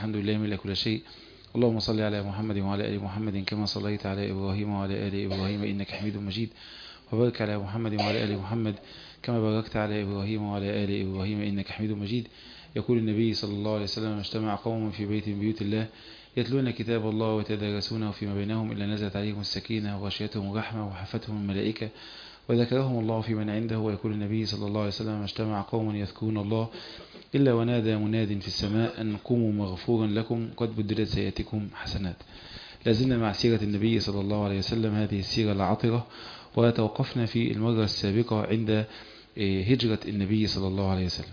الحمد لله ملء كل شيء اللهم صل على محمد وعلى آل محمد كما صليت على إبراهيم وعلى آل إبراهيم إنك حميد مجيد وبارك على محمد وعلى آل محمد كما باركت على إبراهيم وعلى آل إبراهيم إنك حميد مجيد يقول النبي صلى الله عليه وسلم اجتمع قوم في بيت من بيوت الله يتلون كتاب الله ويتدارسونه فيما بينهم إلا نزلت عليهم السكينة وغشيتهم الرحمة وحفتهم الملائكة وذكرهم الله في من عنده ويقول النبي صلى الله عليه وسلم اجتمع قوم يذكرون الله إلا ونادى مناد في السماء أن قوموا مغفورا لكم قد بدلت سيئاتكم حسنات لازلنا مع سيرة النبي صلى الله عليه وسلم هذه السيرة العطرة وتوقفنا في المرة السابقة عند هجرة النبي صلى الله عليه وسلم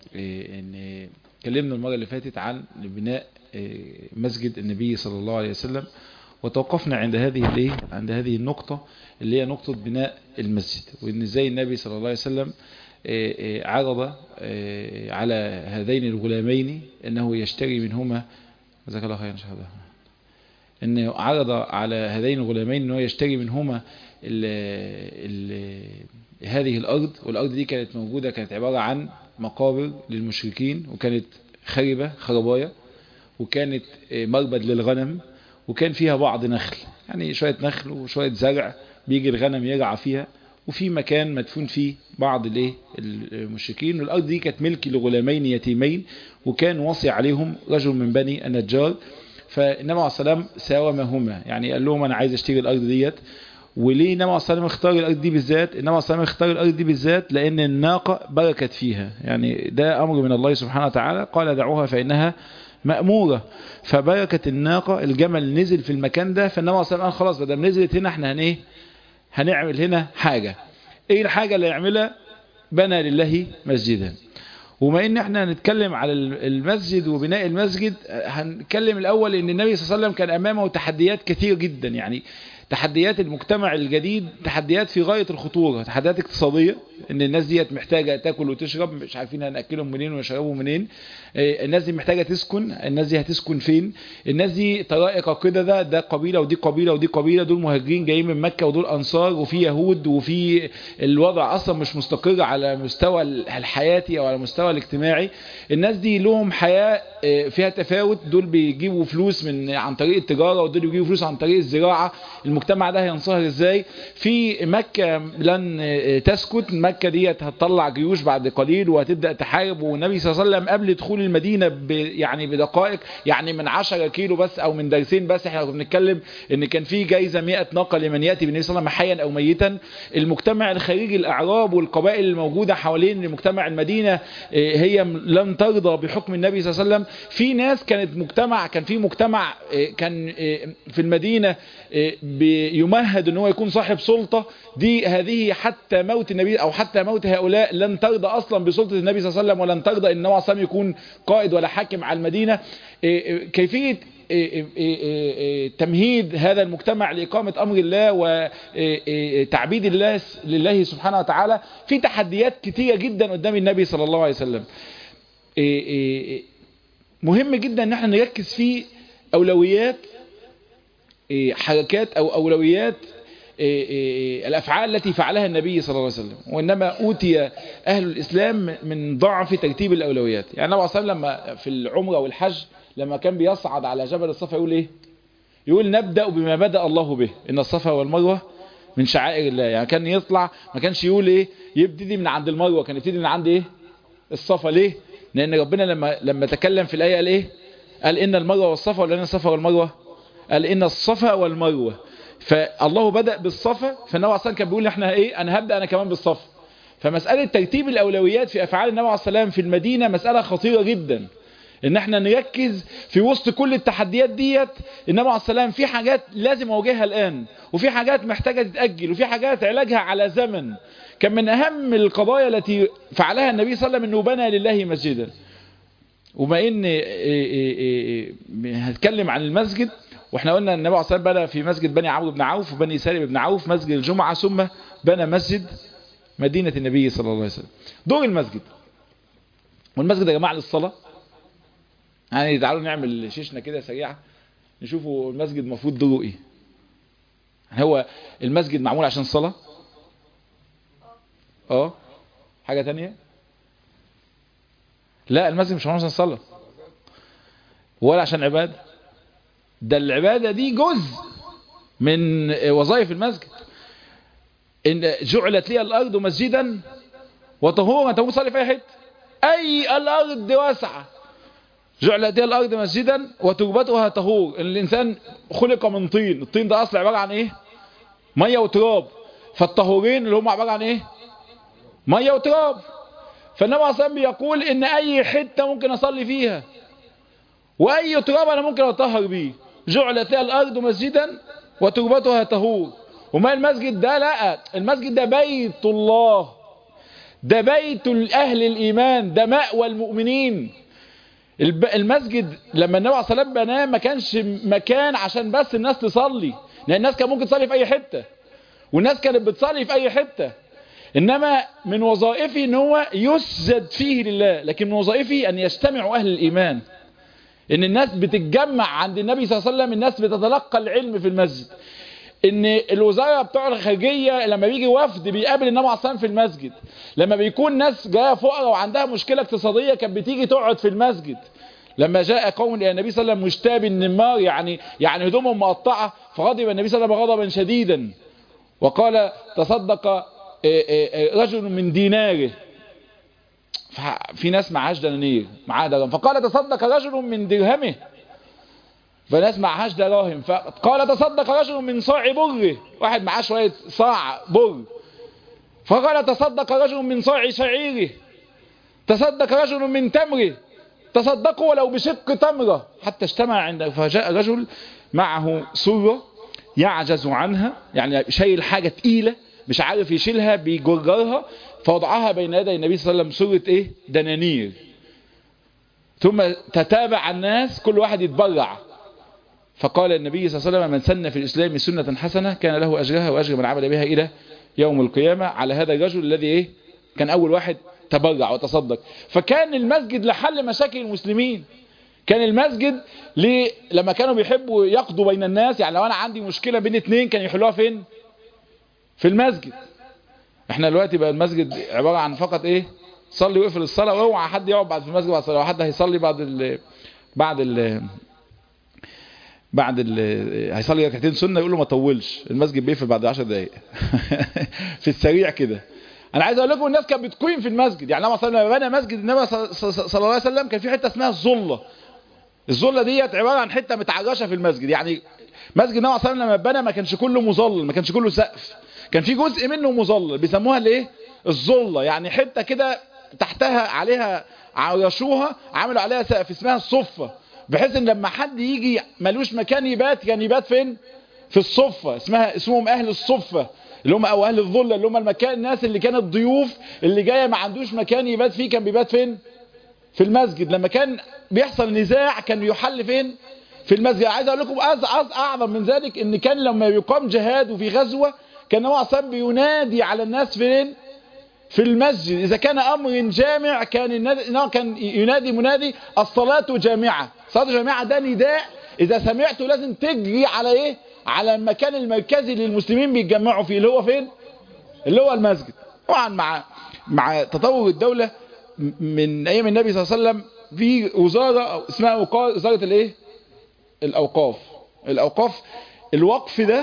إن كلمنا المرة اللي فاتت عن بناء مسجد النبي صلى الله عليه وسلم وتوقفنا عند هذه الايه عند هذه النقطة اللي هي نقطة بناء المسجد وان ازاي النبي صلى الله عليه وسلم عرض على هذين الغلامين انه يشتري منهما جزاك الله خيرا شهادة انه عرض على هذين الغلامين انه يشتري منهما ال ال هذه الارض والارض دي كانت موجودة كانت عبارة عن مقابر للمشركين وكانت خربة خربايا وكانت مربد للغنم وكان فيها بعض نخل يعني شوية نخل وشوية زرع بيجي الغنم يرعى فيها وفي مكان مدفون فيه بعض الايه المشركين والارض دي كانت ملك لغلامين يتيمين وكان وصي عليهم رجل من بني النجار فالنبي عليه السلام ساومهما يعني قال لهم انا عايز اشتري الارض ديت وليه النبي عليه السلام اختار الارض دي بالذات النبي عليه السلام اختار الارض دي بالذات لان الناقه بركت فيها يعني ده امر من الله سبحانه وتعالى قال دعوها فانها مأمورة فبركة الناقة الجمل نزل في المكان ده فالنبي عليه الصلاة والسلام خلاص بدل نزلت هنا احنا هن ايه هنعمل هنا حاجة ايه الحاجة اللي يعملها بنى لله مسجدا وما ان احنا هنتكلم على المسجد وبناء المسجد هنتكلم الاول ان النبي صلى الله عليه وسلم كان امامه تحديات كثير جدا يعني تحديات المجتمع الجديد تحديات في غاية الخطورة تحديات اقتصادية ان الناس ديت محتاجة تاكل وتشرب مش عارفين هنأكلهم منين ونشربهم منين الناس دي محتاجة تسكن الناس دي هتسكن فين الناس دي طرائق كده ده ده قبيلة ودي قبيلة ودي قبيلة دول مهاجرين جايين من مكة ودول أنصار وفي يهود وفي الوضع أصلا مش مستقر على مستوى الحياتي أو على المستوى الاجتماعي الناس دي لهم حياة فيها تفاوت دول بيجيبوا فلوس من عن طريق التجارة ودول بيجيبوا فلوس عن طريق الزراعة المجتمع ده هينصهر ازاي في مكة لن تسكت مكة ديت هتطلع جيوش بعد قليل وهتبدأ تحارب والنبي صلى الله عليه وسلم قبل دخول المدينة ب يعني بدقائق يعني من 10 كيلو بس او من درسين بس احنا بنتكلم ان كان في جايزة 100 ناقة لمن يأتي بالنبي صلى الله عليه وسلم حيا او ميتا المجتمع الخارجي الاعراب والقبائل الموجودة حوالين مجتمع المدينة هي لن ترضى بحكم النبي صلى الله عليه وسلم في ناس كانت مجتمع كان في مجتمع كان في المدينة يمهد ان هو يكون صاحب سلطة دي هذه حتى موت النبي او حتى موت هؤلاء لن ترضى اصلا بسلطة النبي صلى الله عليه وسلم ولن ترضى ان النبي صلى يكون قائد ولا حاكم على المدينة كيفية تمهيد هذا المجتمع لإقامة أمر الله وتعبيد الله لله سبحانه وتعالى في تحديات كتيرة جدا قدام النبي صلى الله عليه وسلم مهم جدا ان احنا نركز في أولويات حركات أو أولويات الأفعال التي فعلها النبي صلى الله عليه وسلم وإنما أوتي أهل الإسلام من ضعف ترتيب الأولويات يعني النبي صلى الله عليه وسلم لما في العمرة والحج لما كان بيصعد على جبل الصفا يقول إيه يقول نبدأ بما بدأ الله به إن الصفا والمروة من شعائر الله يعني كان يطلع ما كانش يقول إيه يبتدي من عند المروة كان يبتدي من عند إيه الصفا ليه لأن ربنا لما لما تكلم في الآية قال إيه قال إن المروة والصفا ولا إن الصفا والمروة قال إن الصفا والمروة فالله بدأ بالصفا فالنبي عليه كان بيقول احنا ايه انا هبدأ انا كمان بالصفا فمسألة ترتيب الاولويات في افعال النبي عليه السلام في المدينة مسألة خطيرة جدا ان احنا نركز في وسط كل التحديات ديت النبي عليه السلام في حاجات لازم اواجهها الان وفي حاجات محتاجة تتأجل وفي حاجات علاجها على زمن كان من اهم القضايا التي فعلها النبي صلى الله عليه وسلم انه بنى لله مسجدا وما ان هتكلم عن المسجد واحنا قلنا النبي عليه الصلاه والسلام بنى في مسجد بني عمرو بن عوف وبني سالم بن عوف مسجد الجمعة ثم بنى مسجد مدينة النبي صلى الله عليه وسلم دور المسجد والمسجد يا جماعة للصلاة يعني تعالوا نعمل شيشنا كده سريعة نشوفوا المسجد المفروض دوره ايه هو المسجد معمول عشان الصلاة اه حاجة تانية لا المسجد مش معمول عشان الصلاة ولا عشان عبادة ده العبادة دي جزء من وظائف المسجد إن جعلت لي الأرض مسجدا وطهورا أنت تصلي في أي حته أي الأرض واسعة جعلت لي الأرض مسجدا وتربتها طهور الإنسان خلق من طين الطين ده أصل عبارة عن إيه مية وتراب فالطهورين اللي هم عبارة عن إيه مية وتراب فالنبي عليه الصلاة بيقول إن أي حتة ممكن أصلي فيها وأي تراب أنا ممكن أطهر بيه جعلت لي الأرض مسجدا وتربتها طهور وما المسجد ده لا المسجد ده بيت الله ده بيت أهل الإيمان ده مأوى المؤمنين المسجد لما النبي عليه الصلاة والسلام بناه ما كانش مكان عشان بس الناس تصلي لأن الناس كان ممكن تصلي في أي حتة والناس كانت بتصلي في أي حتة إنما من وظائفه ان هو يسجد فيه لله لكن من وظائفه أن يجتمع أهل الإيمان ان الناس بتتجمع عند النبي صلى الله عليه وسلم الناس بتتلقى العلم في المسجد ان الوزارة بتوع الخارجية لما بيجي وفد بيقابل النبي عليه الصلاة في المسجد لما بيكون ناس جاية فقراء وعندها مشكلة اقتصادية كانت بتيجي تقعد في المسجد لما جاء قوم الى النبي صلى الله عليه وسلم مشتاب النمار يعني يعني هدومهم مقطعة فغضب النبي صلى الله عليه وسلم غضبا شديدا وقال تصدق رجل من ديناره في ناس معهاش دنانير معاه درهم فقال تصدق رجل من درهمه فناس معهاش دراهم فقال تصدق رجل من صاع بره واحد معاه شوية صاع بر فقال تصدق رجل من صاع شعيره تصدق رجل من تمره تصدقوا ولو بشق تمرة حتى اجتمع عند فجاء رجل معه سرة يعجز عنها يعني شايل حاجة تقيلة مش عارف يشيلها بيجررها فوضعها بين يدي النبي صلى الله عليه وسلم سورة ايه دنانير ثم تتابع الناس كل واحد يتبرع فقال النبي صلى الله عليه وسلم من سن في الإسلام سنة حسنة كان له أجرها وأجر من عمل بها إلى يوم القيامة على هذا الرجل الذي إيه كان أول واحد تبرع وتصدق فكان المسجد لحل مشاكل المسلمين كان المسجد ليه لما كانوا بيحبوا يقضوا بين الناس يعني لو أنا عندي مشكلة بين اتنين كان يحلوها فين في المسجد احنا دلوقتي بقى المسجد عبارة عن فقط ايه صلي وقفل الصلاة واوعى حد يقعد بعد في المسجد بعد الصلاة حد هيصلي بعد ال بعد ال بعد ال هيصلي ركعتين سنة يقول له ما طولش المسجد بيقفل بعد 10 دقايق في السريع كده انا عايز اقول لكم الناس كانت بتقيم في المسجد يعني لما صلى لما بنى مسجد النبي صلى الله عليه وسلم كان في حته اسمها الظله الظله ديت عباره عن حته متعرشه في المسجد يعني مسجد النبي صلى الله عليه وسلم لما اتبنى ما كانش كله مظلل ما كانش كله سقف كان في جزء منه مظلل بيسموها الايه الظله يعني حته كده تحتها عليها عرشوها عملوا عليها سقف اسمها الصفه بحيث ان لما حد يجي ملوش مكان يبات كان يبات فين في الصفه اسمها اسمهم اهل الصفه اللي هم او اهل الظله اللي هم المكان الناس اللي كانت ضيوف اللي جايه ما عندوش مكان يبات فيه كان بيبات فين في المسجد لما كان بيحصل نزاع كان بيحل فين في المسجد عايز اقول لكم أز أز اعظم من ذلك ان كان لما يقام جهاد وفي غزوه كان هو اصلا بينادي على الناس فين في المسجد اذا كان امر جامع كان النادي كان ينادي منادي الصلاه جامعه صلاه جامعه ده نداء اذا سمعته لازم تجري على ايه على المكان المركزي اللي المسلمين بيتجمعوا فيه اللي هو فين اللي هو المسجد طبعا مع مع تطور الدولة من ايام النبي صلى الله عليه وسلم في وزارة اسمها وزارة الايه الاوقاف الاوقاف الوقف ده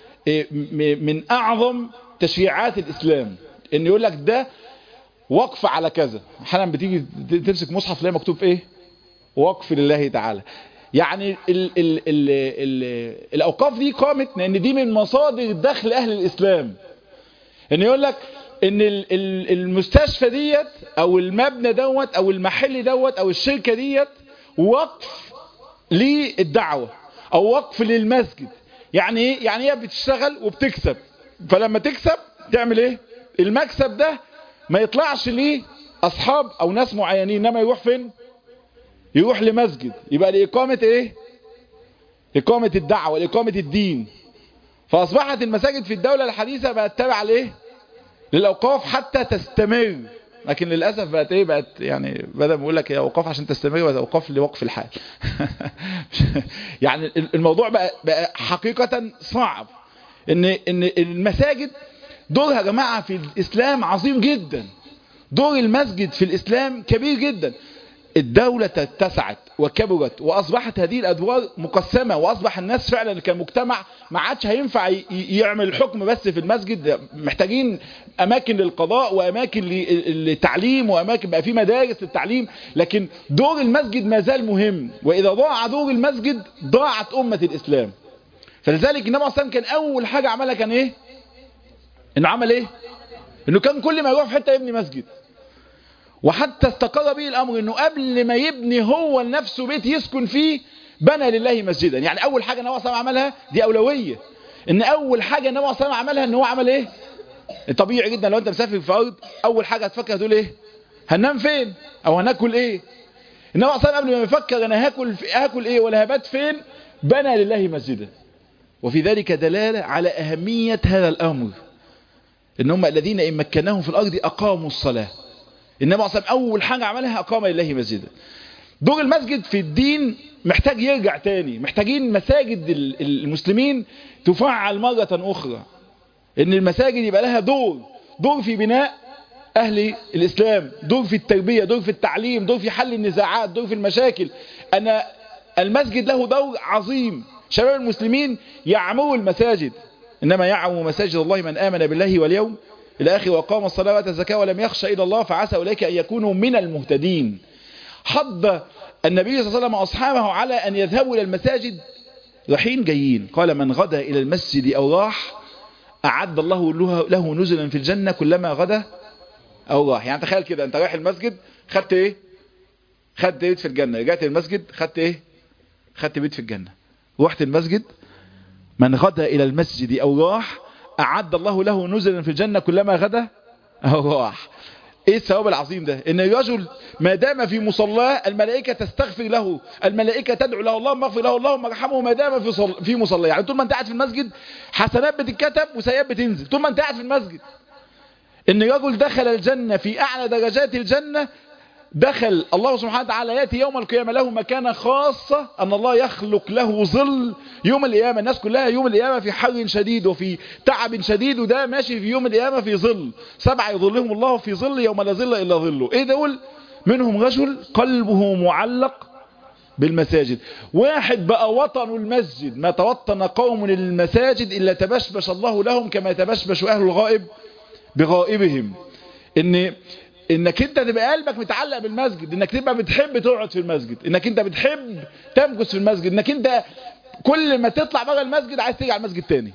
من اعظم تشريعات الاسلام ان يقول لك ده وقف على كذا احيانا بتيجي تمسك مصحف تلاقي مكتوب ايه وقف لله تعالى يعني ال ال ال ال الأوقاف دي قامت لأن دي من مصادر دخل أهل الإسلام إن يقول لك إن المستشفى ديت أو المبنى دوت أو المحل دوت أو الشركة ديت وقف للدعوة أو وقف للمسجد يعني إيه؟ يعني هي بتشتغل وبتكسب فلما تكسب تعمل إيه؟ المكسب ده ما يطلعش ليه أصحاب أو ناس معينين إنما يروح فين؟ يروح لمسجد يبقى لإقامة ايه إقامة الدعوة لإقامة الدين فأصبحت المساجد في الدولة الحديثة بقت تابعة لإيه للأوقاف حتى تستمر لكن للأسف بقت ايه بقت يعني بدل ما يقول لك هي أوقاف عشان تستمر بقت أوقاف لوقف الحال يعني الموضوع بقى, بقى حقيقة صعب ان ان المساجد دورها يا جماعة في الإسلام عظيم جدا دور المسجد في الإسلام كبير جدا الدولة اتسعت وكبرت وأصبحت هذه الأدوار مقسمة وأصبح الناس فعلا كمجتمع ما عادش هينفع يعمل الحكم بس في المسجد محتاجين أماكن للقضاء وأماكن للتعليم وأماكن بقى في مدارس للتعليم لكن دور المسجد ما زال مهم وإذا ضاع دور المسجد ضاعت أمة الإسلام فلذلك النبي عليه الصلاة كان أول حاجة عملها كان إيه؟ إنه عمل إيه؟ إنه كان كل ما يروح في حتة يبني مسجد وحتى استقر به الأمر أنه قبل ما يبني هو لنفسه بيت يسكن فيه بنى لله مسجدا يعني أول حاجة النبي صلى الله عليه وسلم عملها دي أولوية إن أول حاجة النبي صلى الله عليه وسلم عملها إن هو عمل إيه طبيعي جدا لو أنت مسافر في أرض أول حاجة هتفكر هتقول إيه هننام فين أو هناكل إيه النبي صلى الله عليه وسلم قبل ما يفكر أنا هاكل في هاكل إيه ولا هبات فين بنى لله مسجدا وفي ذلك دلالة على أهمية هذا الأمر إن هم الذين إن مكناهم في الأرض أقاموا الصلاة النبي عليه أول حاجة عملها أقام لله مسجدا دور المسجد في الدين محتاج يرجع تاني محتاجين مساجد المسلمين تفعل مرة أخرى إن المساجد يبقى لها دور دور في بناء أهل الإسلام دور في التربية دور في التعليم دور في حل النزاعات دور في المشاكل أنا المسجد له دور عظيم شباب المسلمين يعمروا المساجد إنما يعمر مساجد الله من آمن بالله واليوم إلى آخر وقام الصلاة وآتى الزكاة ولم يخشى إلى الله فعسى أولئك أن يكونوا من المهتدين حض النبي صلى الله عليه وسلم أصحابه على أن يذهبوا إلى المساجد رايحين جايين قال من غدا إلى المسجد أو راح أعد الله له نزلا في الجنة كلما غدا أو راح يعني تخيل كده أنت رايح المسجد خدت إيه خدت بيت في الجنة رجعت المسجد خدت إيه خدت بيت في الجنة رحت المسجد من غدا إلى المسجد أو راح أعد الله له نزلا في الجنة كلما غدا أو راح ايه الثواب العظيم ده ان الرجل ما دام في مصلاه الملائكه تستغفر له الملائكه تدعو له اللهم اغفر له اللهم ارحمه ما دام في صل... في مصلاه يعني طول ما انت قاعد في المسجد حسنات بتتكتب وسيئات بتنزل طول ما انت قاعد في المسجد ان رجل دخل الجنه في اعلى درجات الجنه دخل الله سبحانه وتعالى ياتي يوم القيامه له مكانه خاصه ان الله يخلق له ظل يوم القيامه الناس كلها يوم القيامه في حر شديد وفي تعب شديد وده ماشي في يوم القيامه في ظل سبعه يظلهم الله في ظل يوم لا ظل الا ظله ايه دول منهم رجل قلبه معلق بالمساجد واحد بقى وطن المسجد ما توطن قوم المساجد الا تبشبش الله لهم كما تبشبش اهل الغائب بغائبهم ان انك انت تبقى قلبك متعلق بالمسجد انك تبقى بتحب تقعد في المسجد انك انت بتحب تمكث في المسجد انك انت كل ما تطلع بره المسجد عايز تيجي على المسجد تاني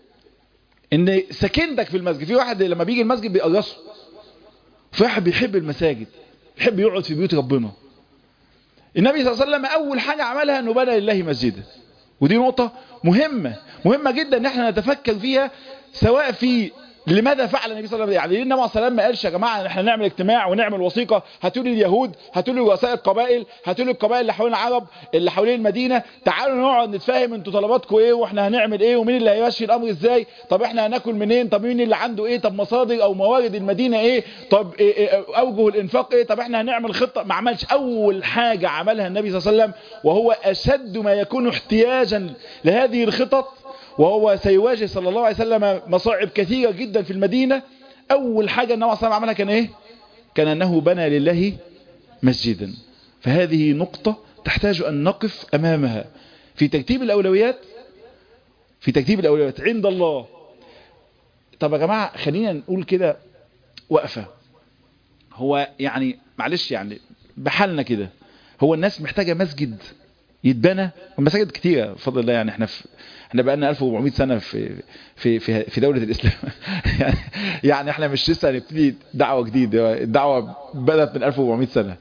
ان سكنتك في المسجد في واحد لما بيجي المسجد بيقرصه في واحد بيحب المساجد بيحب يقعد في بيوت ربنا النبي صلى الله عليه وسلم اول حاجة عملها انه بنى لله مسجدا ودي نقطة مهمة مهمة جدا ان احنا نتفكر فيها سواء في لماذا فعل النبي صلى الله عليه وسلم يعني النبي صلى الله عليه وسلم ما قالش يا جماعه احنا نعمل اجتماع ونعمل وثيقه هاتوا لي اليهود هاتوا لي رؤساء القبائل هاتوا لي القبائل اللي حوالين العرب اللي حوالين المدينه تعالوا نقعد نتفاهم انتوا طلباتكم ايه واحنا هنعمل ايه ومين اللي هيمشي الامر ازاي طب احنا هناكل منين طب مين اللي عنده ايه طب مصادر او موارد المدينه ايه طب إيه إيه اوجه الانفاق ايه طب احنا هنعمل خطه ما عملش اول حاجه عملها النبي صلى الله عليه وسلم وهو اشد ما يكون احتياجا لهذه الخطط وهو سيواجه صلى الله عليه وسلم مصاعب كثيرة جدا في المدينة أول حاجة النبي صلى الله عليه وسلم عملها كان إيه كان أنه بنى لله مسجدا فهذه نقطة تحتاج أن نقف أمامها في ترتيب الأولويات في ترتيب الأولويات عند الله طب يا جماعة خلينا نقول كده وقفة هو يعني معلش يعني بحالنا كده هو الناس محتاجة مسجد يتبنى المساجد كتيرة بفضل الله يعني احنا في احنا بقى لنا 1400 سنة في في في في دولة الإسلام يعني احنا مش لسه هنبتدي دعوة جديدة الدعوة بدأت من 1400 سنة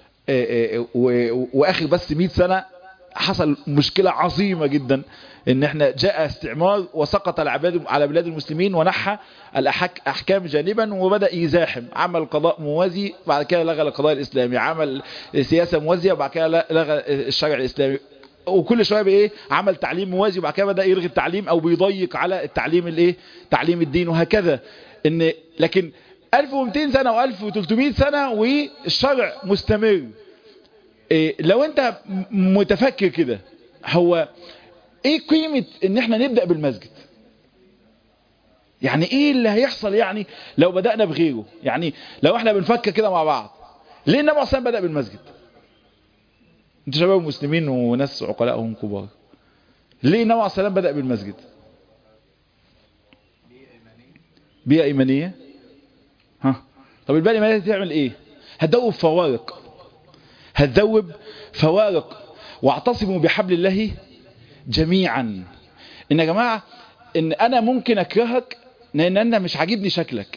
واخر بس 100 سنة حصل مشكلة عظيمة جدا ان احنا جاء استعمار وسقط العباد على بلاد المسلمين ونحى الاحكام جانبا وبدأ يزاحم عمل قضاء موازي بعد كده لغى القضاء الاسلامي عمل سياسة موازية وبعد كده لغى الشرع الاسلامي وكل شويه بايه عمل تعليم موازي وبعد كده بدا يلغي التعليم او بيضيق على التعليم الايه تعليم الدين وهكذا ان لكن 1200 سنه و1300 سنه والشرع مستمر إيه لو انت متفكر كده هو ايه قيمه ان احنا نبدا بالمسجد يعني ايه اللي هيحصل يعني لو بدانا بغيره يعني لو احنا بنفكر كده مع بعض ليه النبي صلى الله عليه وسلم بدا بالمسجد انتوا شباب مسلمين وناس عقلائهم كبار ليه النبي عليه السلام بدأ بالمسجد بيئة إيمانية ها طب البيئة الإيمانية دي تعمل إيه هتذوب فوارق هتذوب فوارق واعتصموا بحبل الله جميعا إن يا جماعة إن أنا ممكن أكرهك لأن أنا مش عاجبني شكلك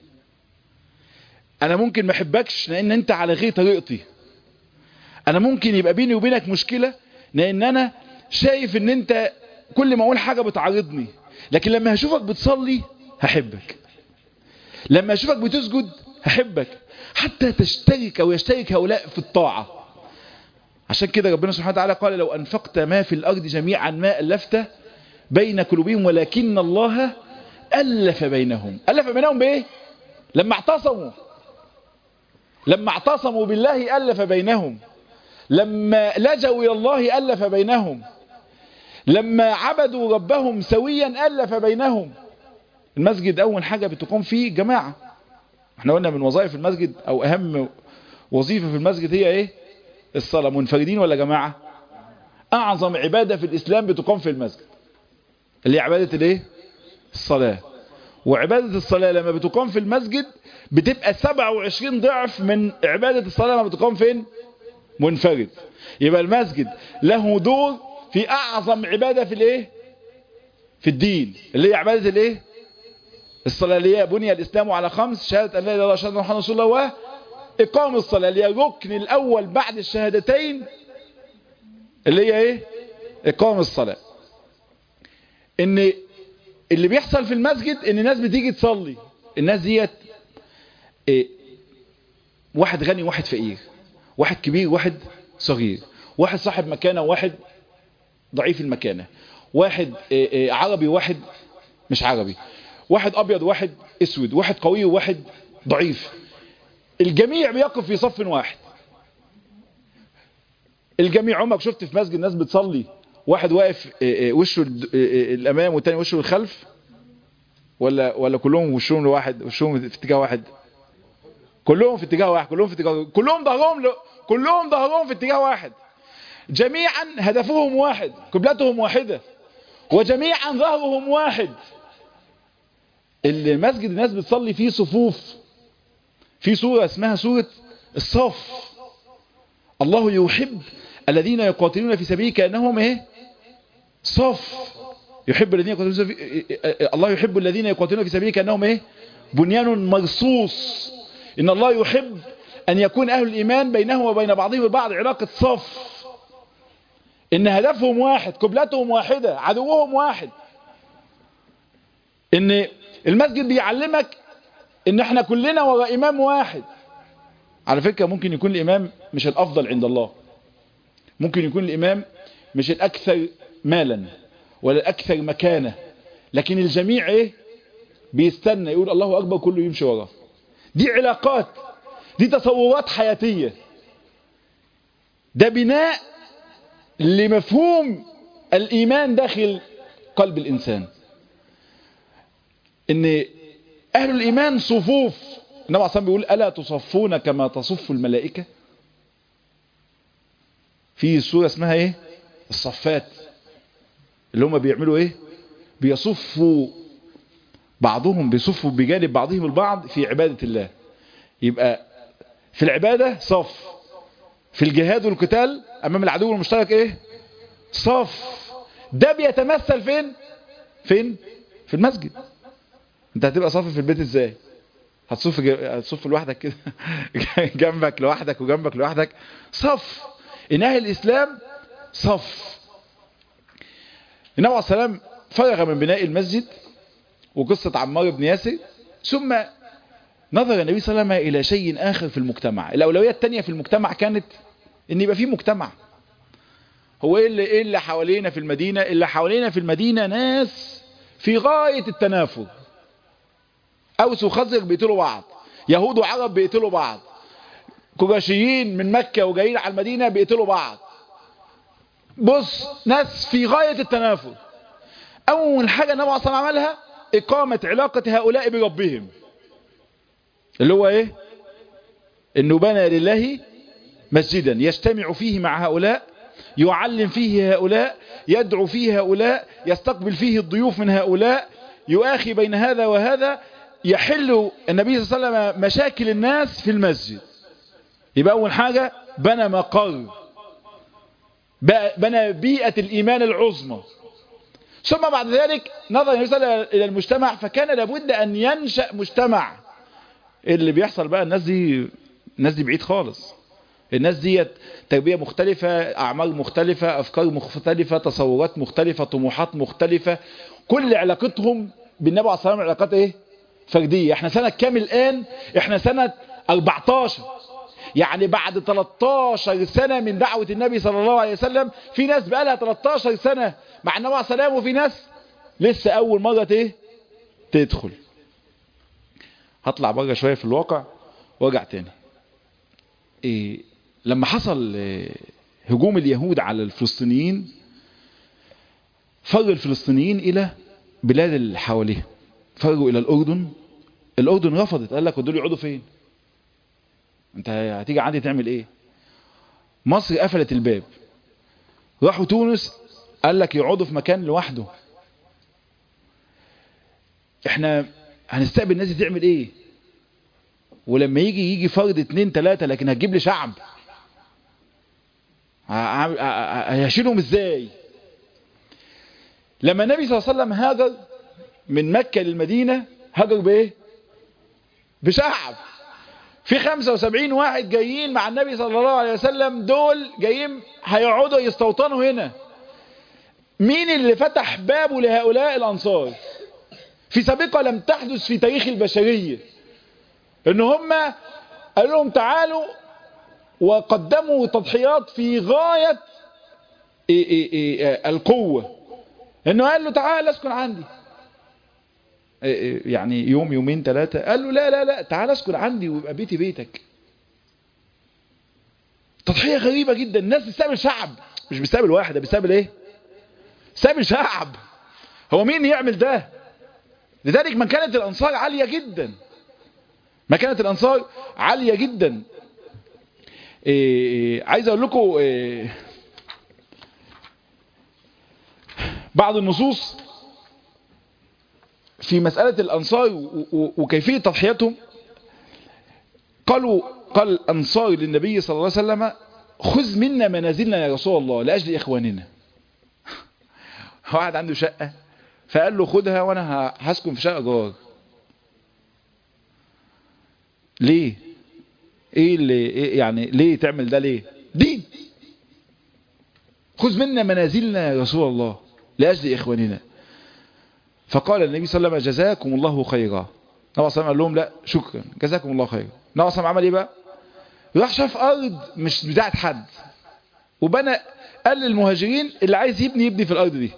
أنا ممكن ما أحبكش لأن أنت على غير طريقتي أنا ممكن يبقى بيني وبينك مشكلة لأن أنا شايف ان انت كل ما اقول حاجة بتعارضني لكن لما هشوفك بتصلي هحبك لما اشوفك بتسجد هحبك حتى تشترك او يشترك هؤلاء في الطاعة عشان كده ربنا سبحانه وتعالى قال لو انفقت ما في الارض جميعا ما الفت بين قلوبهم ولكن الله الف بينهم الف بينهم بايه لما اعتصموا لما اعتصموا بالله الف بينهم لما لجوا الى الله الف بينهم لما عبدوا ربهم سويا ألف بينهم المسجد أول حاجة بتقوم فيه جماعة احنا قلنا من وظائف المسجد أو أهم وظيفة في المسجد هي ايه الصلاة منفردين ولا جماعة أعظم عبادة في الإسلام بتقوم في المسجد اللي هي عبادة الايه الصلاة وعبادة الصلاة لما بتقوم في المسجد بتبقى 27 ضعف من عبادة الصلاة لما بتقوم فين منفرد يبقى المسجد له دور في اعظم عبادة في الايه في الدين اللي هي عبادة الايه الصلاة اللي هي بني الاسلام على خمس شهادة ان لا اله الا الله وشهادة محمد رسول الله واقام الصلاة اللي هي الركن الاول بعد الشهادتين اللي هي ايه اقام الصلاة ان اللي بيحصل في المسجد ان الناس بتيجي تصلي الناس ديت إيه واحد غني واحد فقير واحد كبير واحد صغير واحد صاحب مكانه وواحد ضعيف المكانة واحد عربي واحد مش عربي واحد ابيض واحد اسود واحد قوي وواحد ضعيف الجميع بيقف في صف واحد الجميع عمرك شفت في مسجد ناس بتصلي واحد واقف وشه الامام والتاني وشه الخلف ولا ولا كلهم وشهم لواحد وشهم في اتجاه واحد كلهم في اتجاه واحد كلهم في اتجاه كلهم ظهرهم ل... كلهم ظهرهم في اتجاه واحد جميعا هدفهم واحد قبلتهم واحدة وجميعا ظهرهم واحد المسجد الناس بتصلي فيه صفوف في سورة اسمها سورة الصف الله يحب الذين يقاتلون في سبيله كأنهم ايه صف يحب الذين يقاتلون في الله يحب الذين يقاتلون في سبيله كأنهم ايه بنيان مرصوص ان الله يحب ان يكون اهل الايمان بينهم وبين بعضهم البعض علاقة صف ان هدفهم واحد قبلتهم واحدة عدوهم واحد ان المسجد بيعلمك ان احنا كلنا وراء امام واحد على فكرة ممكن يكون الامام مش الافضل عند الله ممكن يكون الامام مش الاكثر مالا ولا الاكثر مكانة لكن الجميع ايه بيستنى يقول الله اكبر كله يمشي وراه دي علاقات دي تصورات حياتية ده بناء لمفهوم الإيمان داخل قلب الإنسان إن أهل الإيمان صفوف النبي عليه بيقول ألا تصفون كما تصف الملائكة في سورة اسمها إيه الصفات اللي هم بيعملوا إيه بيصفوا بعضهم بيصفوا بجانب بعضهم البعض في عبادة الله يبقى في العبادة صف في الجهاد والقتال امام العدو المشترك ايه صف ده بيتمثل فين فين في المسجد انت هتبقى صف في البيت ازاي هتصف ج... هتصف لوحدك كده جنبك لوحدك وجنبك لوحدك صف ان اهل الاسلام صف النبي عليه السلام فرغ من بناء المسجد وقصة عمار بن ياسر ثم نظر النبي صلى الله عليه وسلم إلى شيء آخر في المجتمع الأولوية الثانية في المجتمع كانت ان يبقى في مجتمع هو ايه اللي, إيه اللي حوالينا في المدينة اللي حوالينا في المدينة ناس في غاية التنافر اوس وخزرج بيقتلوا بعض يهود وعرب بيقتلوا بعض قرشيين من مكة وجايين على المدينة بيقتلوا بعض بص ناس في غاية التنافر اول حاجة النبي صلى الله عليه وسلم عملها اقامة علاقة هؤلاء بربهم اللي هو ايه انه بنى لله مسجدا يجتمع فيه مع هؤلاء يعلم فيه هؤلاء يدعو فيه هؤلاء يستقبل فيه الضيوف من هؤلاء يؤاخي بين هذا وهذا يحل النبي صلى الله عليه وسلم مشاكل الناس في المسجد يبقى أول حاجة بنى مقر بنى بيئة الإيمان العظمى ثم بعد ذلك نظر النبي صلى الله عليه وسلم إلى المجتمع فكان لابد أن ينشأ مجتمع اللي بيحصل بقى الناس دي الناس دي بعيد خالص الناس دي تربية مختلفة أعمال مختلفة أفكار مختلفة تصورات مختلفة طموحات مختلفة كل علاقتهم بالنبي عليه الصلاة والسلام علاقات ايه فردية احنا سنة كام الآن احنا سنة 14 يعني بعد 13 سنة من دعوة النبي صلى الله عليه وسلم في ناس بقى لها 13 سنة مع النبي عليه السلام وفي ناس لسه أول مرة ايه تدخل هطلع بره شوية في الواقع وارجع تاني إيه لما حصل إيه هجوم اليهود على الفلسطينيين فر الفلسطينيين إلى بلاد اللي حواليها فروا إلى الأردن الأردن رفضت قال لك ودول يقعدوا فين انت هتيجي عندي تعمل ايه مصر قفلت الباب راحوا تونس قال لك يقعدوا في مكان لوحده احنا هنستقبل الناس دي تعمل ايه ولما يجي يجي فرد اتنين تلاتة لكن هتجيب لي شعب هيشيلهم ازاي لما النبي صلى الله عليه وسلم هاجر من مكة للمدينة هاجر بايه بشعب في 75 واحد جايين مع النبي صلى الله عليه وسلم دول جايين هيقعدوا يستوطنوا هنا مين اللي فتح بابه لهؤلاء الأنصار في سابقة لم تحدث في تاريخ البشرية ان هم قالوا لهم تعالوا وقدموا تضحيات في غاية إيه إيه إيه القوة انه قال له تعال اسكن عندي يعني يوم يومين ثلاثة قال له لا لا لا تعال اسكن عندي ويبقى بيتي بيتك تضحية غريبة جدا الناس بتستقبل شعب مش بيستقبل واحد ده بيستقبل ايه بيستقبل شعب هو مين يعمل ده لذلك مكانة الانصار عالية جدا مكانة الانصار عالية جدا إيه عايز اقول لكم إيه بعض النصوص في مسألة الأنصار وكيفية تضحيتهم قالوا قال الأنصار للنبي صلى الله عليه وسلم خذ منا منازلنا يا رسول الله لأجل إخواننا واحد عنده شقة فقال له خدها وأنا هسكن في شقة جار ليه ايه اللي إيه يعني ليه تعمل ده ليه دين خذ منا منازلنا يا رسول الله لأجل إخواننا فقال النبي صلى الله عليه وسلم جزاكم الله خيرا النبي صلى الله عليه وسلم قال لهم لا شكرا جزاكم الله خيرا النبي صلى الله عليه وسلم عمل ايه بقى راح شاف ارض مش بتاعت حد وبنى قال للمهاجرين اللي عايز يبني يبني في الارض دي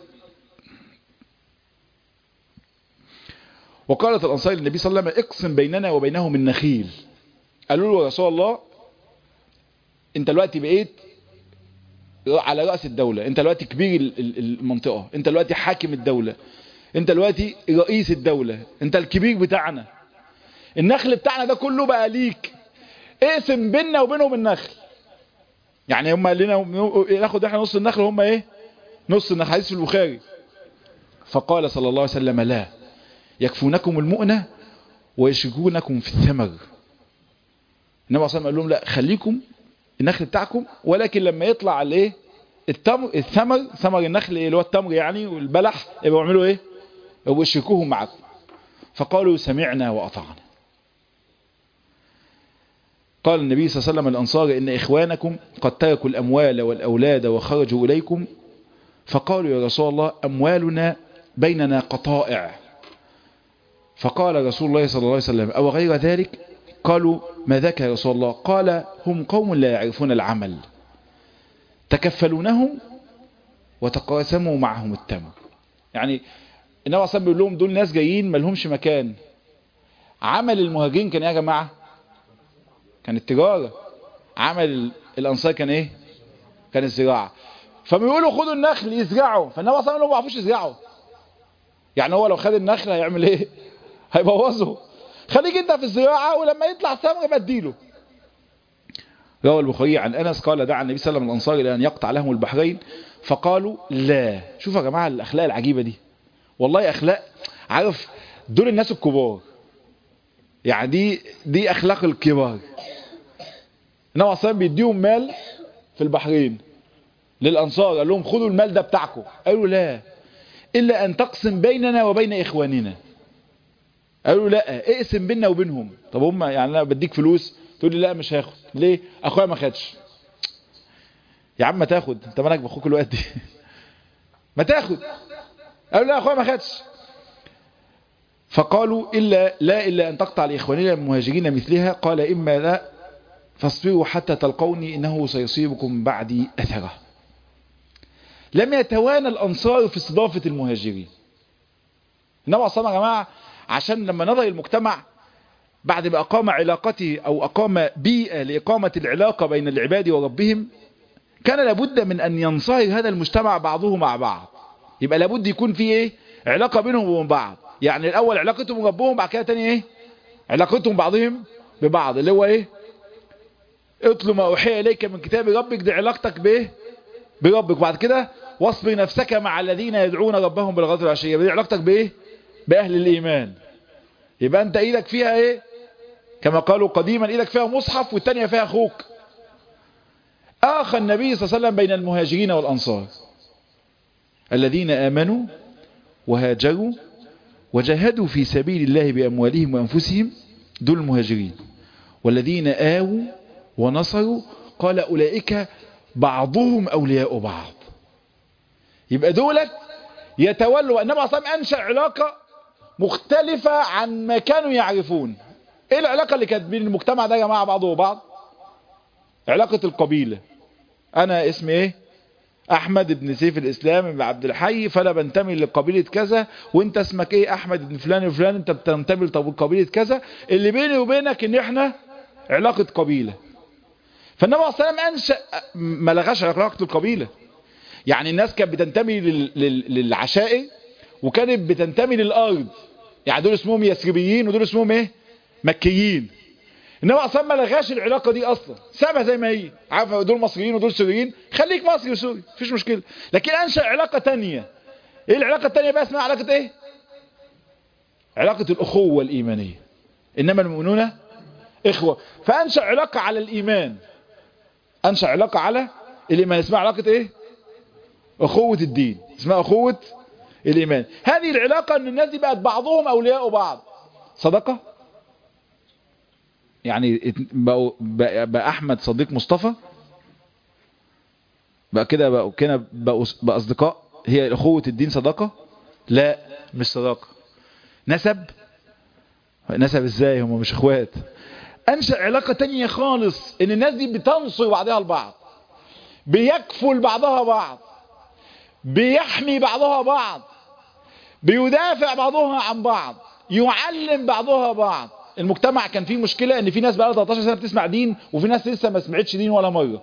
وقالت الانصار للنبي صلى الله عليه وسلم اقسم بيننا وبينهم النخيل قالوا له يا رسول الله انت دلوقتي بقيت على رأس الدولة انت دلوقتي كبير المنطقة انت دلوقتي حاكم الدولة انت دلوقتي رئيس الدولة انت الكبير بتاعنا النخل بتاعنا ده كله بقى ليك اقسم بيننا وبينهم النخل يعني هم قال لنا ناخد احنا نص النخل هم ايه نص النخل حديث في البخاري فقال صلى الله عليه وسلم لا يكفونكم المؤنة ويشركونكم في الثمر النبي صلى الله عليه وسلم قال لهم لا خليكم النخل بتاعكم ولكن لما يطلع الايه التمر الثمر ثمر النخل اللي هو التمر يعني والبلح يبقوا يعملوا ايه يبقوا يشركوهم معكم فقالوا سمعنا واطعنا قال النبي صلى الله عليه وسلم الأنصار إن إخوانكم قد تركوا الأموال والأولاد وخرجوا إليكم فقالوا يا رسول الله أموالنا بيننا قطائع فقال رسول الله صلى الله عليه وسلم أو غير ذلك قالوا ما ذاك يا رسول الله قال هم قوم لا يعرفون العمل تكفلونهم وتقاسموا معهم التمر يعني النبي صلى بيقول لهم دول ناس جايين ما لهمش مكان عمل المهاجرين كان ايه يا جماعه كان التجاره عمل الانصار كان ايه كان الزراعه فبيقولوا خدوا النخل يزرعوا فالنبي صلى الله ما بيعرفوش يزرعوا يعني هو لو خد النخل هيعمل ايه هيبوظه خليك انت في الزراعه ولما يطلع ثمر يبقى اديله روى البخاري عن أنس قال دعا النبي صلى الله عليه وسلم الأنصار إلى أن يقطع لهم البحرين فقالوا لا شوفوا يا جماعة الأخلاق العجيبة دي والله أخلاق عارف دول الناس الكبار يعني دي دي أخلاق الكبار النبي صلى بيديهم مال في البحرين للأنصار قال لهم خدوا المال ده بتاعكم قالوا لا إلا أن تقسم بيننا وبين إخواننا قالوا لا اقسم بيننا وبينهم طب هم يعني انا بديك فلوس تقول لي لا مش هاخد ليه اخويا ما خدش يا عم ما تاخد انت مالك باخوك الوقت دي ما تاخد قالوا لا اخويا ما خدش فقالوا إلا لا إلا أن تقطع لإخواننا المهاجرين مثلها قال إما لا فاصبروا حتى تلقوني إنه سيصيبكم بعدي أثره لم يتوانى الأنصار في استضافة المهاجرين النبي صلى الله عليه وسلم يا جماعة عشان لما نظر المجتمع بعد ما أقام علاقته أو أقام بيئة لإقامة العلاقة بين العباد وربهم كان لابد من أن ينصهر هذا المجتمع بعضه مع بعض يبقى لابد يكون في إيه علاقة بينهم وبين بعض يعني الأول علاقتهم بربهم بعد كده تاني إيه علاقتهم بعضهم ببعض اللي هو إيه اطلب ما أوحي إليك من كتاب ربك دي علاقتك بإيه بربك بعد كده واصبر نفسك مع الذين يدعون ربهم بالغدر والعشية دي علاقتك بإيه بأهل الإيمان يبقى أنت إيدك فيها إيه كما قالوا قديما إيدك فيها مصحف والتانية فيها أخوك آخى النبي صلى الله عليه وسلم بين المهاجرين والأنصار الذين آمنوا وهاجروا وجاهدوا في سبيل الله بأموالهم وأنفسهم دول المهاجرين والذين آووا ونصروا قال أولئك بعضهم أولياء بعض يبقى دولت يتولوا النبي صلى الله عليه وسلم أنشأ علاقة مختلفة عن ما كانوا يعرفون ايه العلاقة اللي كانت بين المجتمع ده يا جماعة بعضه وبعض علاقة القبيلة انا اسمي ايه احمد بن سيف الاسلام بن عبد الحي فانا بنتمي لقبيلة كذا وانت اسمك ايه احمد بن فلان وفلان انت بتنتمي لقبيلة كذا اللي بيني وبينك ان احنا علاقة قبيلة فالنبي صلى الله عليه وسلم انشأ ما لغاش علاقة القبيلة يعني الناس كانت بتنتمي لل... لل... للعشائر وكانت بتنتمي للارض يعني دول اسمهم يسربيين ودول اسمهم ايه مكيين انما اصلا ما لغاش العلاقه دي اصلا سابها زي ما هي عارف دول مصريين ودول سوريين خليك مصري وسوري مفيش مشكله لكن انشا علاقه تانية ايه العلاقه التانية بقى اسمها علاقه ايه علاقه الاخوه الايمانيه انما المؤمنون اخوه فانشا علاقه على الايمان انشا علاقه على الايمان اسمها علاقه ايه اخوه الدين اسمها اخوه الايمان هذه العلاقه ان الناس دي بقت بعضهم اولياء بعض صدقه يعني بقوا بقى احمد صديق مصطفى بقى كده بقوا كده بقوا بقى اصدقاء هي اخوه الدين صداقه لا مش صداقه نسب نسب ازاي هم مش اخوات انشا علاقه تانية خالص ان الناس دي بتنصر بعضها البعض بيكفل بعضها بعض بيحمي بعضها بعض بيدافع بعضها عن بعض يعلم بعضها بعض المجتمع كان فيه مشكلة ان في ناس بقى 13 سنة بتسمع دين وفي ناس لسه ما سمعتش دين ولا مرة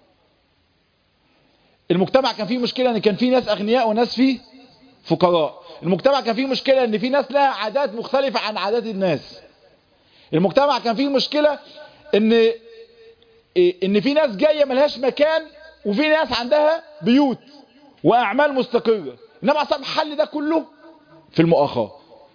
المجتمع كان فيه مشكلة ان كان فيه ناس اغنياء وناس فيه فقراء المجتمع كان فيه مشكلة ان في ناس لها عادات مختلفة عن عادات الناس المجتمع كان فيه مشكلة ان ان في ناس جاية ملهاش مكان وفي ناس عندها بيوت واعمال مستقرة انما اصلا حل ده كله في المؤاخاه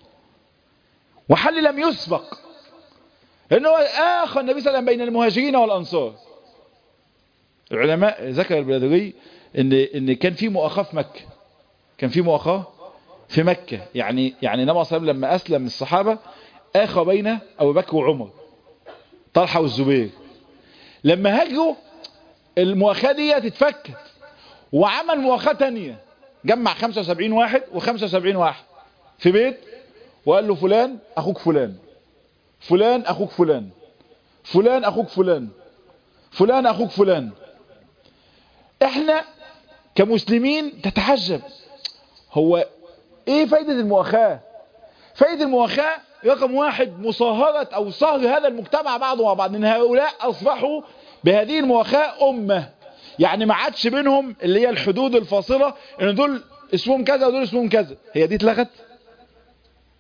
وحل لم يسبق انه اخى النبي صلى الله عليه وسلم بين المهاجرين والانصار العلماء ذكر البلادري ان ان كان في مؤاخاه في مكه كان في مؤاخاه في مكه يعني يعني النبي صلى الله عليه وسلم لما اسلم الصحابه اخى بين ابو بكر وعمر طلحه والزبير لما هاجروا المؤاخاه دي اتفكت وعمل مؤاخاه ثانيه جمع 75 واحد و75 واحد في بيت وقال له فلان اخوك فلان فلان اخوك فلان فلان اخوك فلان فلان اخوك فلان احنا كمسلمين تتعجب هو ايه فايدة المؤاخاة فايدة المؤاخاة رقم واحد مصاهرة او صهر هذا المجتمع بعضه مع بعض ان هؤلاء اصبحوا بهذه المؤاخاة امة يعني ما عادش بينهم اللي هي الحدود الفاصلة ان دول اسمهم كذا ودول اسمهم كذا هي دي اتلغت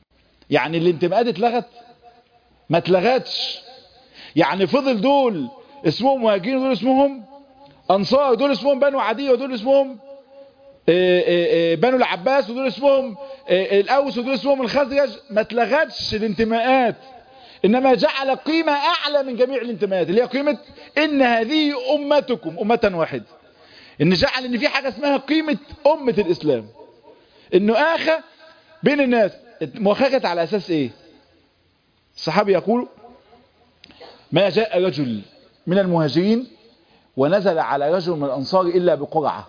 يعني الانتماءات اتلغت ما اتلغتش يعني فضل دول اسمهم مهاجرين ودول اسمهم انصار دول اسمهم بنو عدي ودول اسمهم آه، آه، آه، بنو العباس ودول اسمهم آه، الاوس ودول اسمهم الخزرج ما اتلغتش الانتماءات انما جعل قيمة اعلى من جميع الانتماءات اللي هي قيمة ان هذه امتكم امة واحدة ان جعل ان في حاجة اسمها قيمة امة الاسلام انه اخى بين الناس مؤخخت على اساس ايه الصحابي يقول ما جاء رجل من المهاجرين ونزل على رجل من الانصار الا بقرعه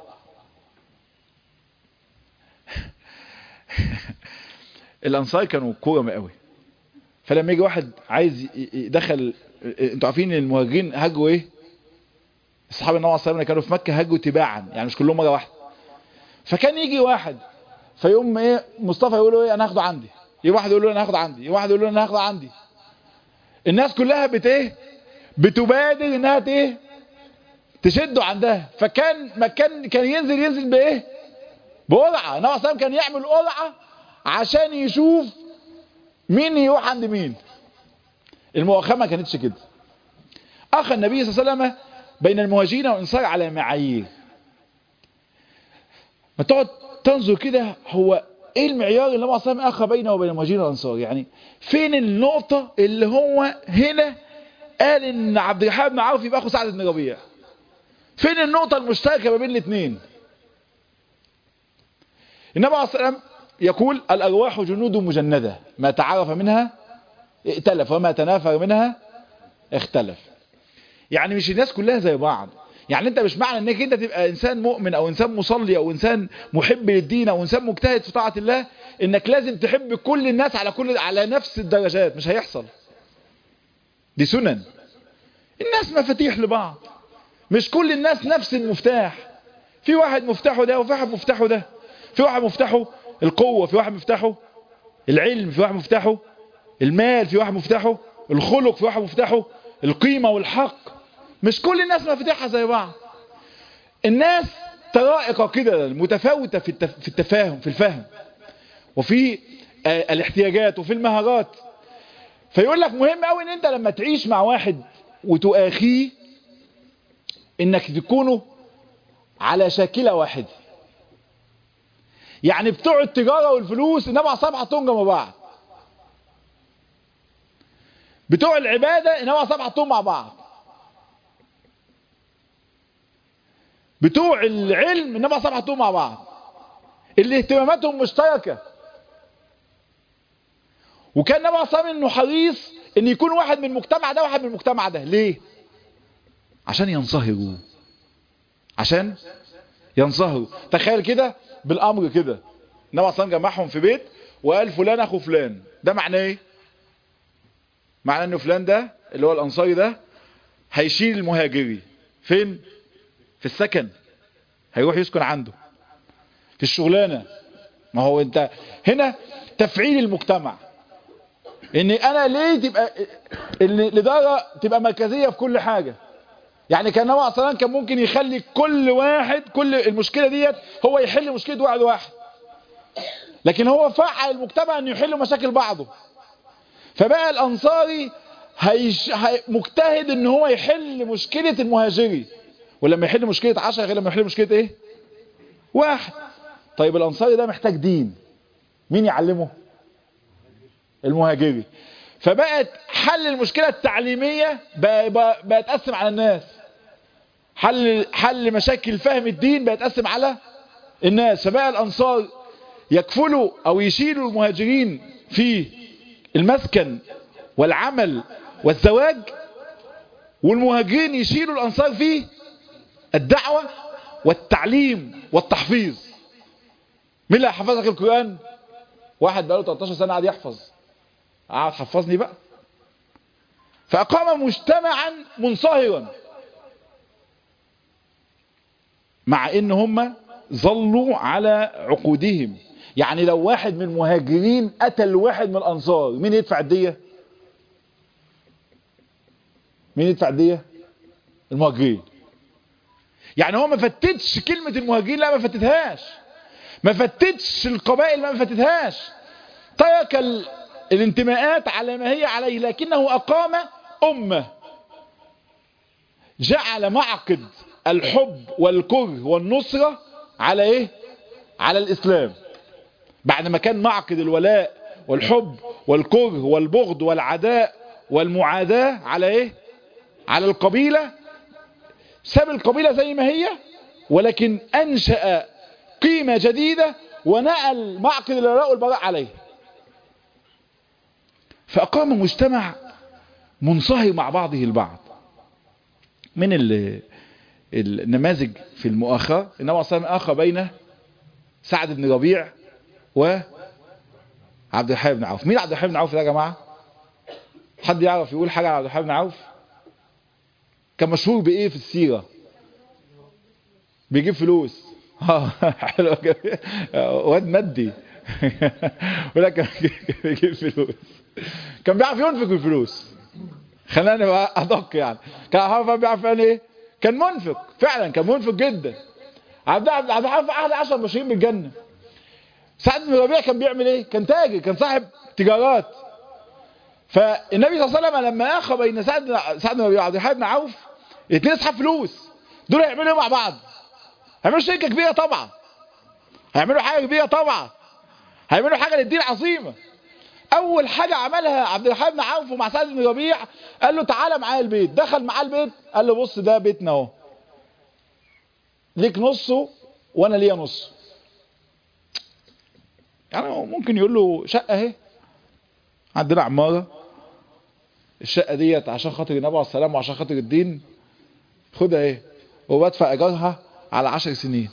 الانصار كانوا كرم قوي فلما يجي واحد عايز ي- ي- يدخل انتوا عارفين ان المهاجرين هاجروا ايه الصحابه النبي صلى الله عليه وسلم كانوا في مكه هاجروا تباعا يعني مش كلهم مره واحده فكان يجي واحد فيقوم ايه مصطفى يقول له ايه انا هاخده عندي يجي واحد يقول له انا هاخده عندي يجي واحد يقول له انا هاخده عندي الناس كلها بت ايه بتبادر انها ت- ايه تشده عندها فكان ما كان كان ينزل ينزل بايه بقرعه النبي صلى الله عليه وسلم كان يعمل قرعه عشان يشوف مين يروح عند مين المؤاخاه ما كانتش كده اخى النبي صلى الله عليه وسلم بين المهاجرين والانصار على معايير ما تقعد تنظر كده هو ايه المعيار اللي النبي صلى الله عليه وسلم اخى بينه وبين المهاجرين والانصار يعني فين النقطه اللي هو هنا قال ان عبد الرحمن بن عوف يبقى اخو سعد بن ربيع فين النقطه المشتركه ما بين الاثنين النبي عليه الصلاه والسلام يقول الارواح جنود مجنده ما تعرف منها ائتلف وما تنافر منها اختلف يعني مش الناس كلها زي بعض يعني انت مش معنى انك انت تبقى انسان مؤمن او انسان مصلي او انسان محب للدين او انسان مجتهد في طاعة الله انك لازم تحب كل الناس على كل على نفس الدرجات مش هيحصل دي سنن الناس مفاتيح لبعض مش كل الناس نفس المفتاح في واحد مفتاحه ده وفي واحد مفتاحه ده في واحد مفتاحه القوة في واحد مفتاحه العلم في واحد مفتاحه المال في واحد مفتاحه الخلق في واحد مفتاحه القيمة والحق مش كل الناس مفاتيحها زي بعض الناس طرائق كده متفاوتة في التف... في التفاهم في الفهم وفي آه الاحتياجات وفي المهارات فيقول لك مهم قوي ان انت لما تعيش مع واحد وتؤاخيه انك تكونوا على شاكلة واحدة يعني بتوع التجارة والفلوس النبي عليه الصلاة حطهم جنب بعض بتوع العبادة النبي عليه الصلاة حطهم مع بعض بتوع العلم النبي عليه الصلاة حطهم مع بعض اللي اهتماماتهم مشتركة وكان النبي عليه الصلاة انه حريص ان يكون واحد من المجتمع ده واحد من المجتمع ده ليه عشان ينصهروا عشان ينصهروا تخيل كده بالامر كده النبي عليه الصلاة جمعهم في بيت وقال فلان اخو فلان ده معناه ايه معناه انه فلان ده اللي هو الانصاري ده هيشيل المهاجري فين في السكن هيروح يسكن عنده في الشغلانة ما هو انت هنا تفعيل المجتمع ان انا ليه تبقى ان الاداره تبقى مركزيه في كل حاجه يعني كان النبي صلى كان ممكن يخلي كل واحد كل المشكله ديت هو يحل مشكله واحد واحد لكن هو فعل المجتمع انه يحل مشاكل بعضه فبقى الانصاري هيش... هي... مجتهد ان هو يحل مشكله المهاجري ولما يحل مشكله 10 غير لما يحل مشكله ايه واحد طيب الانصاري ده محتاج دين مين يعلمه المهاجري فبقت حل المشكلة التعليمية بقى, بقى, بقى تقسم على الناس حل حل مشاكل فهم الدين بقى تقسم على الناس فبقى الأنصار يكفلوا أو يشيلوا المهاجرين في المسكن والعمل والزواج والمهاجرين يشيلوا الأنصار في الدعوة والتعليم والتحفيظ مين اللي هيحفظك القرآن واحد بقاله 13 سنة قاعد يحفظ قاعد حفظني بقى فأقام مجتمعا منصهرا مع ان هم ظلوا على عقودهم يعني لو واحد من المهاجرين قتل واحد من الانصار مين يدفع الدية مين يدفع الدية المهاجرين يعني هو ما فتتش كلمة المهاجرين لا ما فتتهاش ما فتتش القبائل ما فتتهاش ترك ال... الانتماءات على ما هي عليه لكنه أقام أمة جعل معقد الحب والكره والنصرة على ايه على الاسلام بعد ما كان معقد الولاء والحب والكره والبغض والعداء والمعاداة على ايه على القبيلة ساب القبيلة زي ما هي ولكن انشأ قيمة جديدة ونقل معقد الولاء والبراء عليه فأقام مجتمع منصهر مع بعضه البعض من ال- النماذج في المؤاخاة إنما صلى آخى بين سعد بن ربيع وعبد الرحمن بن عوف مين عبد الرحمن بن عوف ده يا جماعة حد يعرف يقول حاجة عن عبد الرحمن بن عوف كان مشهور بإيه في السيرة بيجيب فلوس اه حلو واد مادي ولكن بيجيب فلوس كان بيعرف ينفق الفلوس خلينا نبقى ادق يعني كان عارف بيعرف يعني ايه كان منفق فعلا كان منفق جدا عبد عبد عبد الحليم احد عشر مبشرين بالجنه سعد بن ربيع كان بيعمل ايه كان تاجر كان صاحب تجارات فالنبي صلى الله عليه وسلم لما اخى بين سعد سعد بن ربيع وعبد الحليم بن عوف الاثنين اصحاب فلوس دول هيعملوا ايه مع بعض هيعملوا شركه كبيره طبعا هيعملوا حاجه كبيره طبعا هيعملوا حاجه للدين عظيمه اول حاجه عملها عبد الرحمن بن عوف ومع سعد بن ربيع قال له تعالى معايا البيت دخل معاه البيت قال له بص ده بيتنا اهو ليك نصه وانا ليا نص يعني هو ممكن يقول له شقه اهي عندنا عماره الشقه ديت عشان خاطر النبي عليه السلام وعشان خاطر الدين خدها ايه وبدفع ايجارها على عشر سنين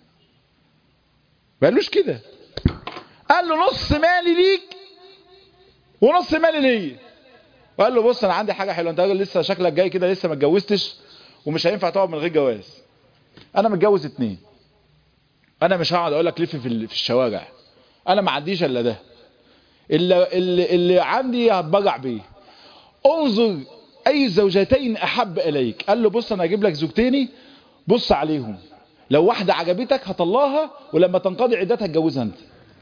ما قالوش كده قال له نص مالي ليك ونص مالي ليا وقال له بص انا عندي حاجه حلوه انت راجل لسه شكلك جاي كده لسه ما اتجوزتش ومش هينفع تقعد من غير جواز انا متجوز اتنين انا مش هقعد اقول لك لف في ال- في الشوارع انا ما عنديش الا ده اللي, اللي, اللي عندي هتبرع بيه انظر اي زوجتين احب اليك قال له بص انا هجيب لك زوجتيني بص عليهم لو واحدة عجبتك هطلعها ولما تنقضي عدتها اتجوزها انت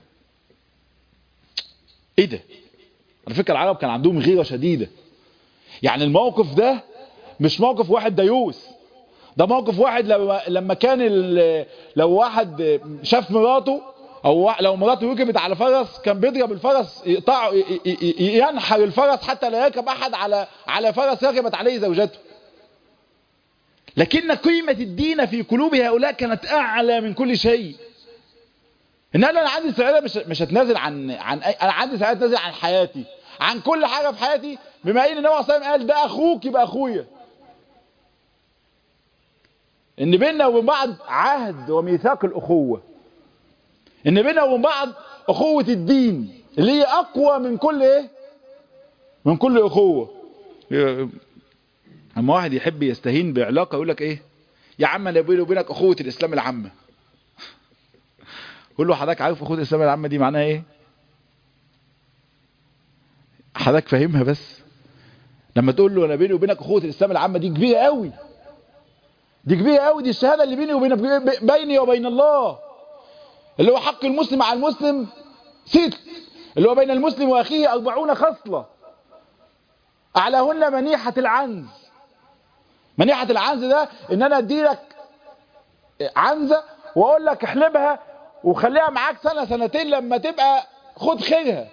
ايه ده على فكرة العرب كان عندهم غيرة شديدة يعني الموقف ده مش موقف واحد ديوس ده موقف واحد لما لما كان ال- لو واحد شاف مراته او وا- لو مراته ركبت على فرس كان بيضرب الفرس يقطع ي- ي- ي- ينحر الفرس حتى لا يركب احد على على فرس ركبت عليه زوجته لكن قيمة الدين في قلوب هؤلاء كانت اعلى من كل شيء ان انا عندي سعاده مش مش هتنازل عن عن أي انا عندي سعاده اتنازل عن حياتي عن كل حاجه في حياتي بما ان النبي صلى الله عليه وسلم قال ده اخوك يبقى اخويا ان بيننا وبين بعض عهد وميثاق الاخوه ان بيننا وبين بعض اخوه الدين اللي هي اقوى من كل ايه من كل اخوه اما واحد يحب يستهين بعلاقه يقول لك ايه يا عم انا بيني وبينك اخوه الاسلام العامه قول له حضرتك عارف اخوه الاسلام العامه دي معناها ايه حضرتك فاهمها بس لما تقول له انا بيني وبينك اخوه الاسلام العامه دي كبيره قوي دي كبيره قوي دي الشهاده اللي بيني وبين بيني وبين الله اللي هو حق المسلم على المسلم ست اللي هو بين المسلم واخيه أربعون خصله اعلاهن منيحه العنز منيحه العنز ده ان انا اديلك عنزه واقول لك احلبها وخليها معاك سنه سنتين لما تبقى خد خيرها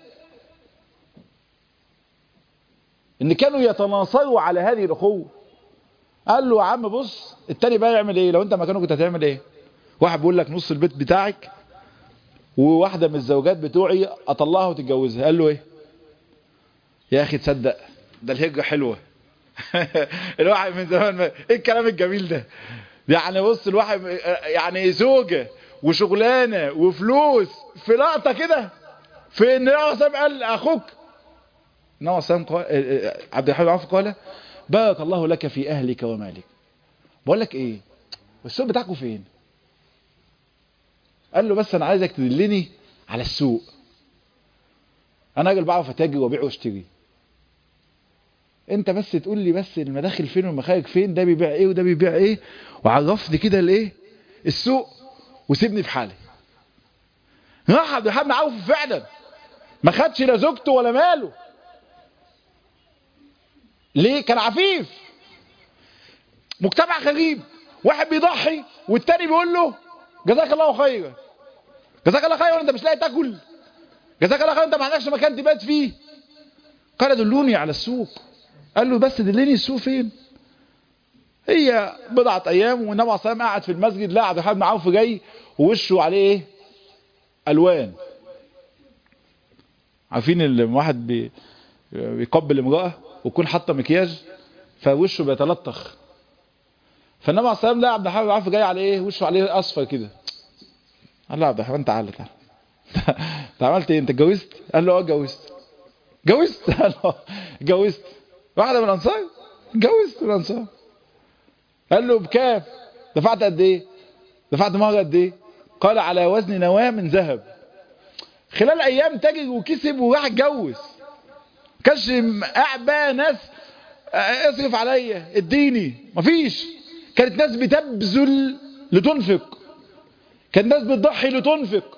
ان كانوا يتناصروا على هذه الاخوه قال له يا عم بص التاني بقى يعمل ايه لو انت مكانه كنت هتعمل ايه واحد بيقول لك نص البيت بتاعك وواحده من الزوجات بتوعي اطلعها وتتجوزها قال له ايه يا اخي تصدق ده الهجره حلوه الواحد من زمان ما... ايه الكلام الجميل ده يعني بص الواحد يعني زوجه وشغلانه وفلوس في لقطه كده في ان النبي قال اخوك النبي صلى قال عبد الحليم عوف قال بارك الله لك في اهلك ومالك بقول لك ايه السوق بتاعكم فين قال له بس انا عايزك تدلني على السوق انا راجل بعرف اتاجر وابيع واشتري انت بس تقول لي بس المداخل فين والمخارج فين ده بيبيع ايه وده بيبيع ايه وعرفني كده الايه السوق وسيبني في حالي راح عبد الحليم عوف فعلا ما خدش لا زوجته ولا ماله ليه كان عفيف مجتمع غريب واحد بيضحي والتاني بيقول له جزاك الله خيرا جزاك الله خيرا انت مش لاقي تاكل جزاك الله خيرا انت ما عندكش مكان تبات فيه قال دلوني على السوق قال له بس دلني السوق فين هي بضعة ايام والنبي عليه الصلاه قاعد في المسجد لا عبد الرحمن بن عوف جاي ووشه عليه ايه الوان عارفين لما واحد بي بيقبل امرأة ويكون حاطه مكياج فوشه بيتلطخ فالنبي عليه الصلاه والسلام لا عبد الرحمن بن عوف جاي على ايه وشه عليه اصفر كده قال له عبد الرحمن تعالى تعالى انت عملت ايه انت اتجوزت قال له اه اتجوزت اتجوزت قال له اتجوزت واحده من الانصار اتجوزت من الانصار قال له بكام دفعت قد ايه دفعت مهر قد ايه قال على وزن نواه من ذهب خلال ايام تاجر وكسب وراح اتجوز كانش قاعد بقى ناس اصرف عليا اديني مفيش كانت ناس بتبذل لتنفق كانت ناس بتضحي لتنفق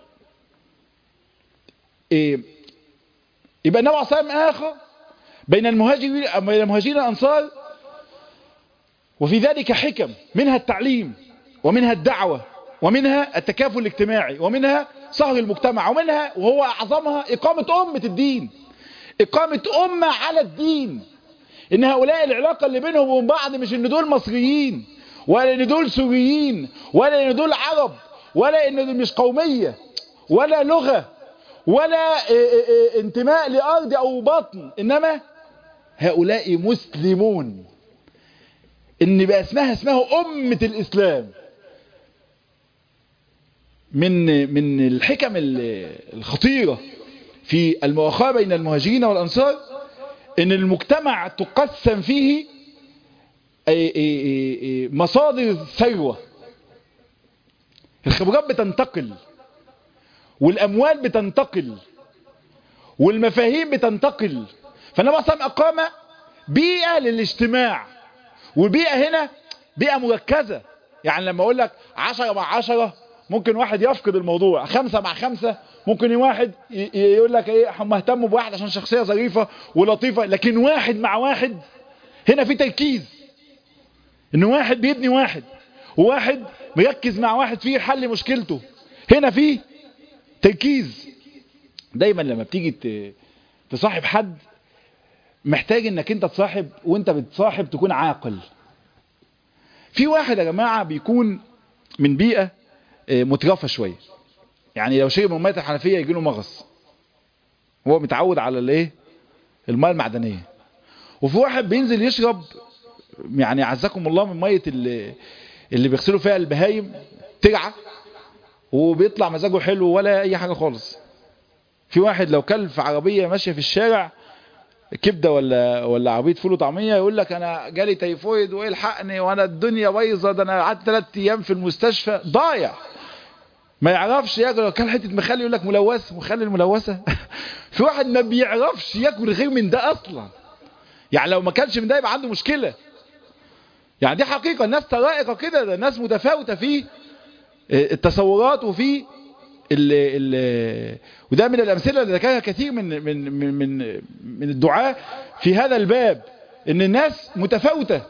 إيه يبقى النبي عليه الصلاه والسلام اخر بين المهاجرين بين المهاجرين الانصار وفي ذلك حكم منها التعليم ومنها الدعوه ومنها التكافل الاجتماعي ومنها صهر المجتمع ومنها وهو اعظمها اقامه امه الدين اقامه امه على الدين ان هؤلاء العلاقه اللي بينهم وبين بعض مش ان دول مصريين ولا ان دول سوريين ولا ان دول عرب ولا ان دول مش قوميه ولا لغه ولا انتماء لأرض أو بطن إنما هؤلاء مسلمون إن بقى اسمها اسمها أمة الإسلام من من الحكم الخطيرة في المؤاخاة بين المهاجرين والأنصار إن المجتمع تقسم فيه مصادر الثروة الخبرات بتنتقل والأموال بتنتقل والمفاهيم بتنتقل فالنبي صلى الله عليه وسلم أقام بيئة للاجتماع وبيئة هنا بيئة مركزة يعني لما أقول لك عشرة مع عشرة ممكن واحد يفقد الموضوع خمسة مع خمسة ممكن واحد يقول لك ايه هم اهتموا بواحد عشان شخصية ظريفة ولطيفة لكن واحد مع واحد هنا في تركيز ان واحد بيبني واحد وواحد مركز مع واحد فيه حل مشكلته هنا فيه تركيز دايما لما بتيجي تصاحب حد محتاج انك انت تصاحب وانت بتصاحب تكون عاقل في واحد يا جماعة بيكون من بيئة مترفة شوية يعني لو شرب من مية الحنفية يجي له مغص هو متعود على الايه الماء المعدنية وفي واحد بينزل يشرب يعني عزكم الله من مية اللي, اللي بيغسلوا فيها البهايم ترعى وبيطلع مزاجه حلو ولا اي حاجة خالص في واحد لو كل في عربية ماشية في الشارع كبدة ولا ولا عربية فول وطعمية يقول لك انا جالي تيفويد والحقني وانا الدنيا بايظة ده انا قعدت ثلاث ايام في المستشفى ضايع ما يعرفش ياكل لو كان حته مخلي يقول لك ملوث مخلي الملوثه في واحد ما بيعرفش ياكل غير من ده اصلا يعني لو ما كانش من ده يبقى عنده مشكله يعني دي حقيقه الناس طرائق كده ده الناس متفاوته في التصورات وفي ال ال وده من الامثله اللي ذكرها كثير من من من من, من الدعاة في هذا الباب ان الناس متفاوته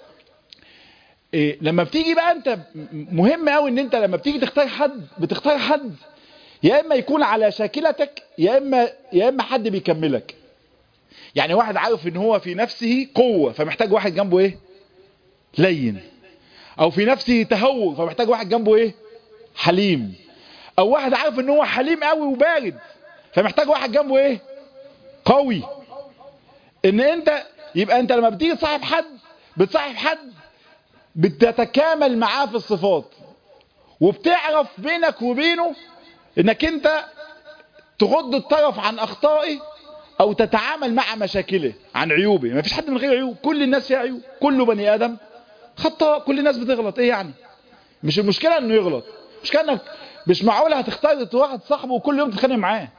إيه لما بتيجي بقى انت مهم قوي ان انت لما بتيجي تختار حد بتختار حد يا اما يكون على شاكلتك يا اما يا اما حد بيكملك يعني واحد عارف ان هو في نفسه قوة فمحتاج واحد جنبه ايه لين او في نفسه تهور فمحتاج واحد جنبه ايه حليم او واحد عارف ان هو حليم قوي وبارد فمحتاج واحد جنبه ايه قوي ان انت يبقى انت لما بتيجي تصاحب حد بتصاحب حد بتتكامل معاه في الصفات وبتعرف بينك وبينه انك انت تغض الطرف عن اخطائه او تتعامل مع مشاكله عن عيوبه ما فيش حد من غير عيوب كل الناس فيها عيوب كل بني ادم خطاء كل الناس بتغلط ايه يعني مش المشكلة انه يغلط مش كانك مش معقول هتختار واحد صاحبه وكل يوم تتخانق معاه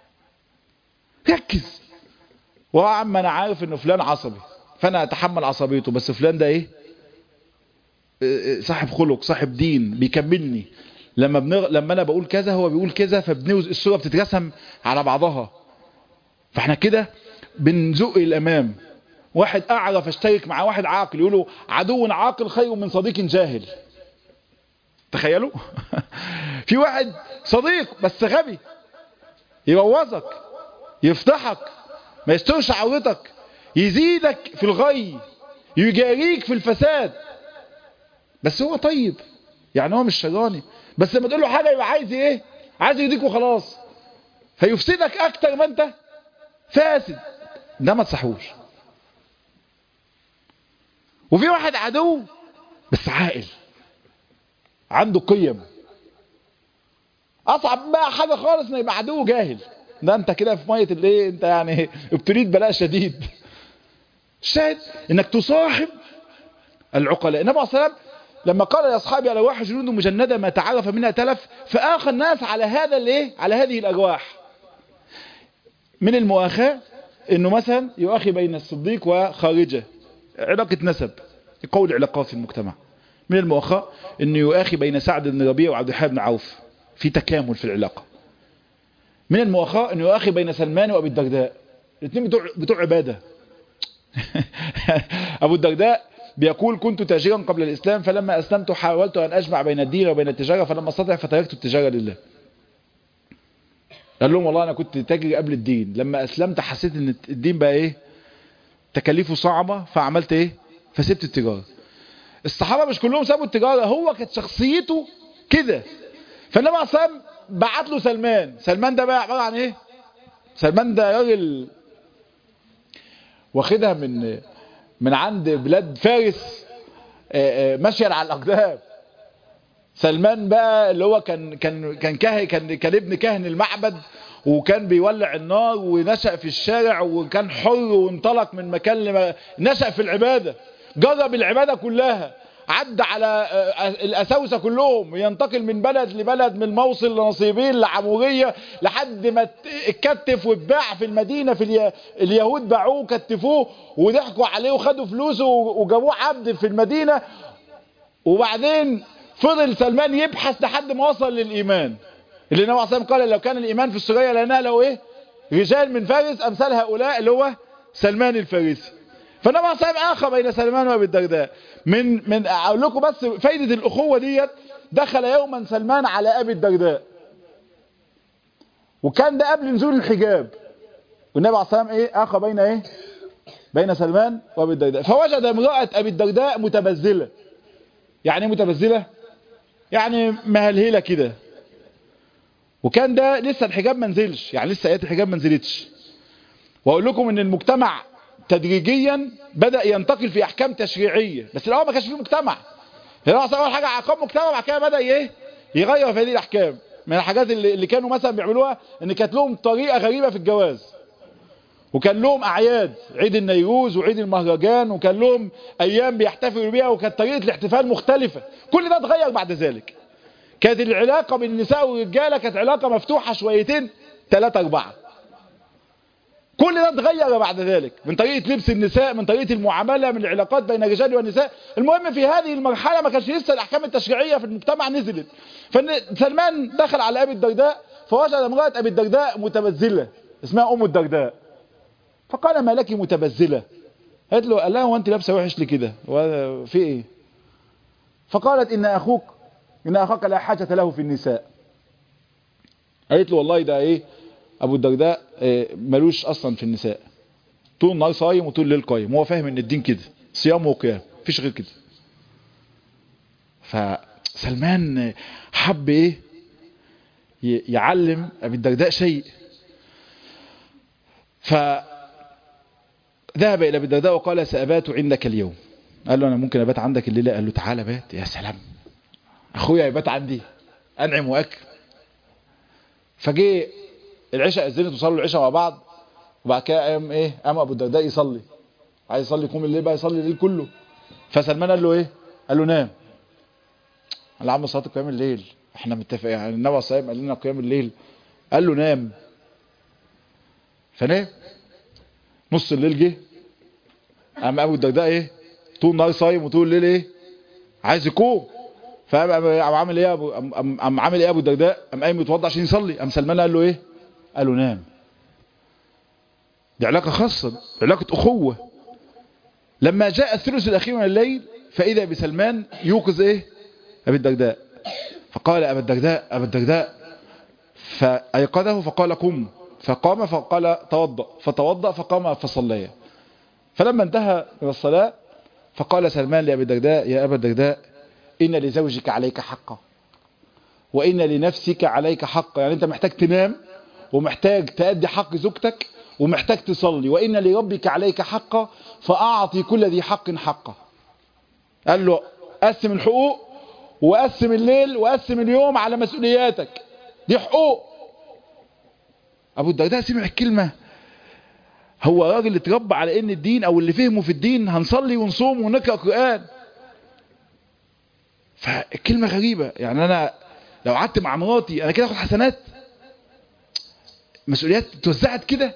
ركز وهو عم انا عارف انه فلان عصبي فانا اتحمل عصبيته بس فلان ده ايه صاحب خلق صاحب دين بيكملني لما بنغ... لما انا بقول كذا هو بيقول كذا فبنوز الصوره بتترسم على بعضها فاحنا كده بنزق الامام واحد اعرف اشترك مع واحد عاقل يقولوا عدو عاقل خير من صديق جاهل تخيلوا في واحد صديق بس غبي يبوظك يفتحك ما يسترش عورتك يزيدك في الغي يجاريك في الفساد بس هو طيب يعني هو مش شراني بس لما تقول له حاجه يبقى عايز ايه عايز يديك وخلاص فيفسدك اكتر ما انت فاسد ده ما تصحوش وفي واحد عدو بس عاقل عنده قيم اصعب بقى حاجه خالص انه يبقى عدو جاهل ده انت كده في ميه الايه انت يعني ابتليت بلاء شديد الشاهد انك تصاحب العقلاء النبي عليه الصلاه والسلام لما قال لاصحابه على واحد جنود مجنده ما تعرف منها تلف فاخى الناس على هذا الايه على هذه الارواح من المؤاخاه انه مثلا يؤاخي بين الصديق وخارجه علاقه نسب قول علاقات في المجتمع من المؤاخاه انه يؤاخي بين سعد بن ربيع وعبد الرحمن بن عوف في تكامل في العلاقه من المؤاخاه انه يؤاخي بين سلمان وابي الدرداء الاثنين بتوع بتوع عباده ابو الدرداء بيقول كنت تاجرا قبل الإسلام فلما أسلمت حاولت أن أجمع بين الدين وبين التجارة فلما استطع فتركت التجارة لله قال لهم والله أنا كنت تاجر قبل الدين لما أسلمت حسيت أن الدين بقى إيه تكاليفه صعبة فعملت إيه فسبت التجارة الصحابة مش كلهم سابوا التجارة هو كانت شخصيته كده فالنبي عليه الصلاة والسلام بعت له سلمان سلمان ده بقى عبارة عن إيه سلمان ده راجل واخدها من من عند بلاد فارس ماشيا على الاقدام سلمان بقى اللي هو كان كان كان كاهن كان كان ابن كاهن المعبد وكان بيولع النار ونشأ في الشارع وكان حر وانطلق من مكان لما نشأ في العبادة جرب العبادة كلها عدى على الأساوسة كلهم ينتقل من بلد لبلد من الموصل لنصيبين لعمورية لحد ما اتكتف واتباع في المدينة في الي... اليهود باعوه كتفوه وضحكوا عليه وخدوا فلوسه وجابوه عبد في المدينة وبعدين فضل سلمان يبحث لحد ما وصل للإيمان اللي النبي عليه قال لو كان الإيمان في السورية لناله إيه رجال من فارس أمثال هؤلاء اللي هو سلمان الفارسي فالنبي عليه الصلاه اخى بين سلمان وابي الدرداء من من اقول لكم بس فايده الاخوه ديت دخل يوما سلمان على ابي الدرداء وكان ده قبل نزول الحجاب والنبي عليه الصلاه ايه اخى بين ايه بين سلمان وابي الدرداء فوجد امراه ابي الدرداء متبذله يعني متبذله يعني مهلهله كده وكان ده لسه الحجاب ما نزلش يعني لسه ايات الحجاب ما نزلتش واقول لكم ان المجتمع تدريجيا بدأ ينتقل في احكام تشريعية بس الاول ما كانش فيه مجتمع هنا اول حاجة عقاب مجتمع بعد كده بدأ ايه يغير في هذه الاحكام من الحاجات اللي, اللي كانوا مثلا بيعملوها ان كانت لهم طريقة غريبة في الجواز وكان لهم اعياد عيد النيروز وعيد المهرجان وكان لهم ايام بيحتفلوا بيها وكانت طريقة الاحتفال مختلفة كل ده اتغير بعد ذلك كانت العلاقة بين النساء والرجالة كانت علاقة مفتوحة شويتين ثلاثة اربعة كل ده اتغير بعد ذلك من طريقة لبس النساء من طريقة المعاملة من العلاقات بين الرجال والنساء المهم في هذه المرحلة ما كانش لسه الأحكام التشريعية في المجتمع نزلت فسلمان دخل على أبي الدرداء فوجد امرأة أبي الدرداء متبذلة اسمها أم الدرداء فقال ما لك متبذلة قالت له قال لها هو أنت لابسة وحش لي كده في إيه فقالت إن أخوك إن أخاك لا حاجة له في النساء قالت له والله ده إيه ابو الدرداء ملوش اصلا في النساء طول النهار صايم وطول الليل قايم هو فاهم ان الدين كده صيام وقيام مفيش غير كده فسلمان حب ايه يعلم ابي الدرداء شيء فذهب الى ابي الدرداء وقال سابات عندك اليوم قال له انا ممكن ابات عندك الليله قال له تعالى بات يا سلام اخويا يبات عندي انعم واكرم فجه العشاء اذنت وصلوا العشاء مع بعض وبعد كده قام ايه قام ابو الدرداء يصلي عايز يصلي يقوم الليل بقى يصلي الليل كله فسلمان قال له ايه قال له نام قال له عم صلاه قيام الليل احنا متفقين يعني النبي صلى الله عليه وسلم قال لنا قيام الليل قال له نام فنام نص الليل جه قام ابو الدرداء ايه طول النهار صايم وطول الليل ايه عايز يقوم فقام عامل ايه ابو قام عامل ايه ابو الدرداء قام قايم يتوضى عشان يصلي قام سلمان قال له ايه قال له نام دي علاقه خاصه علاقه اخوه لما جاء الثلث الأخير من الليل فإذا بسلمان يوقظ إيه أبي الدرداء فقال أبا الدرداء أبا الدرداء فأيقظه فقال قم فقام فقال توضأ فتوضأ فقام فصليا فلما انتهى من الصلاة فقال سلمان لأبي الدرداء يا أبا الدرداء إن لزوجك عليك حقا وإن لنفسك عليك حقا يعني أنت محتاج تنام ومحتاج تأدي حق زوجتك ومحتاج تصلي وإن لربك عليك حقا فأعطي كل ذي حق حقه قال له قسم الحقوق وقسم الليل وقسم اليوم على مسؤولياتك دي حقوق أبو الدرداء سمع الكلمة هو راجل اتربى على ان الدين او اللي فهمه في الدين هنصلي ونصوم ونقرأ قرآن فالكلمة غريبة يعني انا لو قعدت مع مراتي انا كده اخد حسنات مسؤوليات اتوزعت كده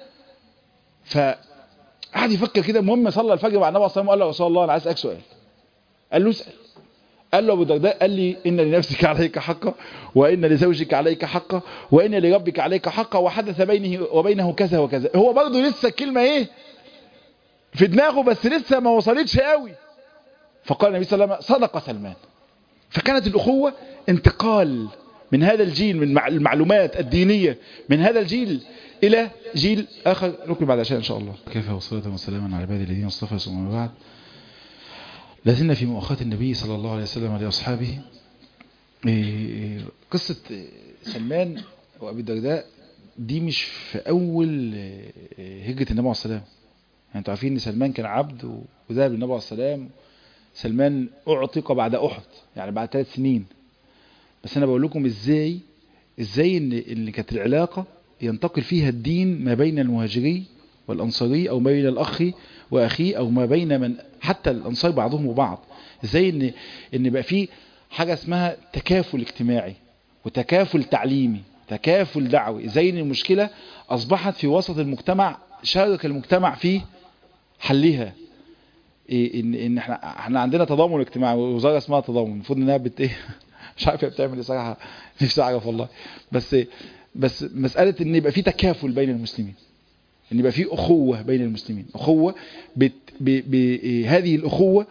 فقعد يفكر كده المهم صلى الفجر مع النبي صلى الله عليه وسلم وقال له يا رسول الله انا عايز اسالك سؤال قال له اسال قال له ابو الدرداء قال لي ان لنفسك عليك حقا وان لزوجك عليك حقا وان لربك عليك حقا وحدث بينه وبينه كذا وكذا هو برضه لسه الكلمه ايه في دماغه بس لسه ما وصلتش قوي فقال النبي صلى الله عليه وسلم صدق سلمان فكانت الاخوه انتقال من هذا الجيل من المعلومات الدينيه من هذا الجيل الى جيل اخر نكمل بعد عشان ان شاء الله كيف وصلة وسلاما على عباد الذين اصطفى ثم بعد لازلنا في مؤاخاة النبي صلى الله عليه وسلم لأصحابه قصة سلمان وأبي الدرداء دي مش في أول هجرة النبي عليه السلام يعني انتوا عارفين ان سلمان كان عبد وذهب للنبي عليه السلام سلمان اعتق بعد احد يعني بعد ثلاث سنين بس انا بقول لكم ازاي ازاي ان ان كانت العلاقة ينتقل فيها الدين ما بين المهاجري والانصاري او ما بين الاخ واخيه او ما بين من حتى الانصار بعضهم وبعض ازاي ان ان بقى في حاجه اسمها تكافل اجتماعي وتكافل تعليمي تكافل دعوي ازاي ان المشكله اصبحت في وسط المجتمع شارك المجتمع في حلها إيه ان ان احنا احنا عندنا تضامن اجتماعي وزاره اسمها تضامن المفروض انها بت ايه مش عارف هي بتعمل ايه صراحه نفسي اعرف والله بس بس مساله ان يبقى في تكافل بين المسلمين ان يبقى في اخوه بين المسلمين اخوه بت ب ب هذه الاخوه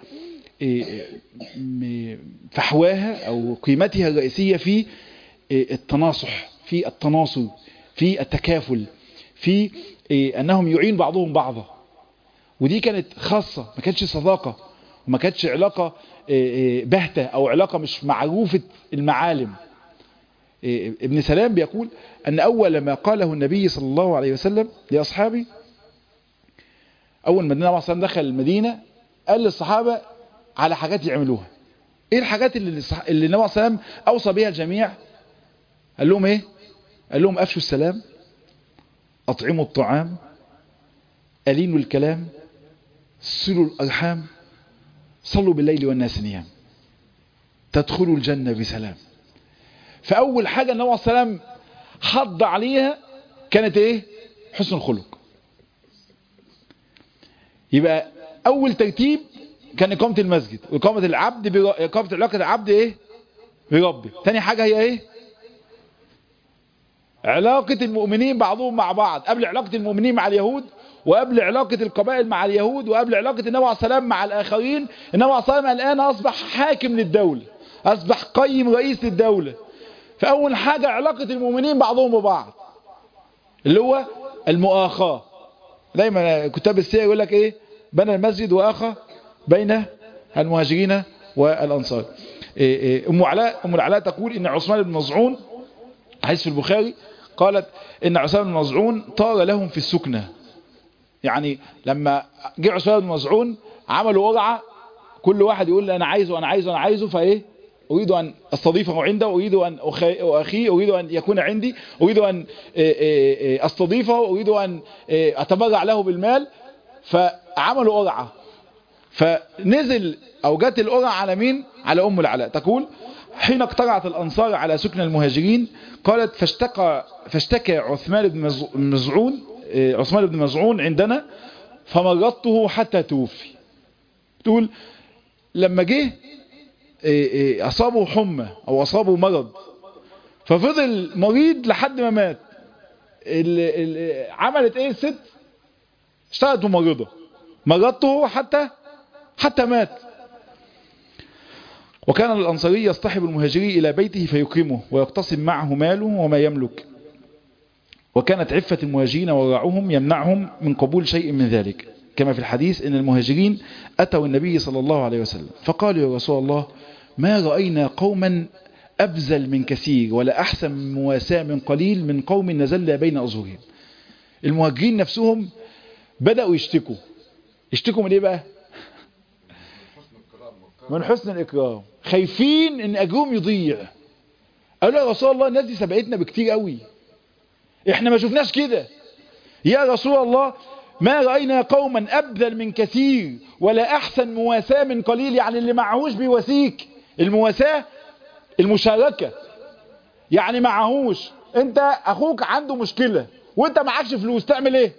فحواها او قيمتها الرئيسيه في التناصح في التناصر في التكافل في انهم يعين بعضهم بعضا ودي كانت خاصه ما كانتش صداقه وما كانتش علاقه باهته او علاقه مش معروفه المعالم ابن سلام بيقول أن أول ما قاله النبي صلى الله عليه وسلم لأصحابه أول ما النبي صلى الله عليه وسلم دخل المدينة قال للصحابة على حاجات يعملوها إيه الحاجات اللي, اللي النبي صلى الله عليه وسلم أوصى بها الجميع قال لهم إيه قال لهم أفشوا السلام أطعموا الطعام ألينوا الكلام صلوا الأرحام صلوا بالليل والناس نيام تدخلوا الجنة بسلام فأول حاجة النبي عليه السلام حض عليها كانت ايه حسن الخلق يبقى أول ترتيب كان إقامة المسجد وإقامة العبد بر... إقامة علاقة العبد ايه بربه تاني حاجة هي ايه علاقة المؤمنين بعضهم مع بعض قبل علاقة المؤمنين مع اليهود وقبل علاقة القبائل مع اليهود وقبل علاقة النبي عليه السلام مع الآخرين النبي عليه السلام الآن أصبح حاكم للدولة أصبح قيم رئيس للدولة فأول حاجة علاقة المؤمنين بعضهم ببعض اللي هو المؤاخاة دايما كتاب السير يقول لك ايه بنى المسجد وآخى بين المهاجرين والأنصار إيه إيه أم علاء أم العلاء تقول إن عثمان بن مزعون حديث في البخاري قالت إن عثمان بن مزعون طار لهم في السكنة يعني لما جه عثمان بن مزعون عملوا قرعة كل واحد يقول أنا عايزه أنا عايزه أنا عايزه فإيه أريد أن أستضيفه عنده أريد أن أخيه أريد أن يكون عندي أريد أن أستضيفه أريد أن أتبرع له بالمال فعملوا قرعة فنزل أو جت القرعة على مين على أم العلاء تقول حين اقترعت الأنصار على سكن المهاجرين قالت فاشتكى, فاشتكى عثمان بن مزعون عثمان بن مزعون عندنا فمرضته حتى توفي تقول لما جه أصابه حمى أو أصابه مرض ففضل مريض لحد ما مات ال ال عملت ايه الست اشتغلت ممرضة مرضته حتى حتى مات وكان الأنصاري يصطحب المهاجري إلى بيته فيكرمه ويقتسم معه ماله وما يملك وكانت عفة المهاجرين ورعهم يمنعهم من قبول شيء من ذلك كما في الحديث ان المهاجرين أتوا النبي صلى الله عليه وسلم فقالوا يا رسول الله ما رأينا قوما أبزل من كثير ولا أحسن من مواساة من قليل من قوم نزل بين أظهرهم المهاجرين نفسهم بدأوا يشتكوا يشتكوا من ايه بقى من حسن الإكرام خايفين ان أجرهم يضيع قالوا يا رسول الله الناس دي سبقتنا بكتير قوي احنا ما شفناش كده يا رسول الله ما رأينا قوما أبذل من كثير ولا أحسن مواساة من قليل يعني اللي معهوش بيواسيك المواساة المشاركة يعني معهوش انت اخوك عنده مشكلة وانت معكش فلوس تعمل ايه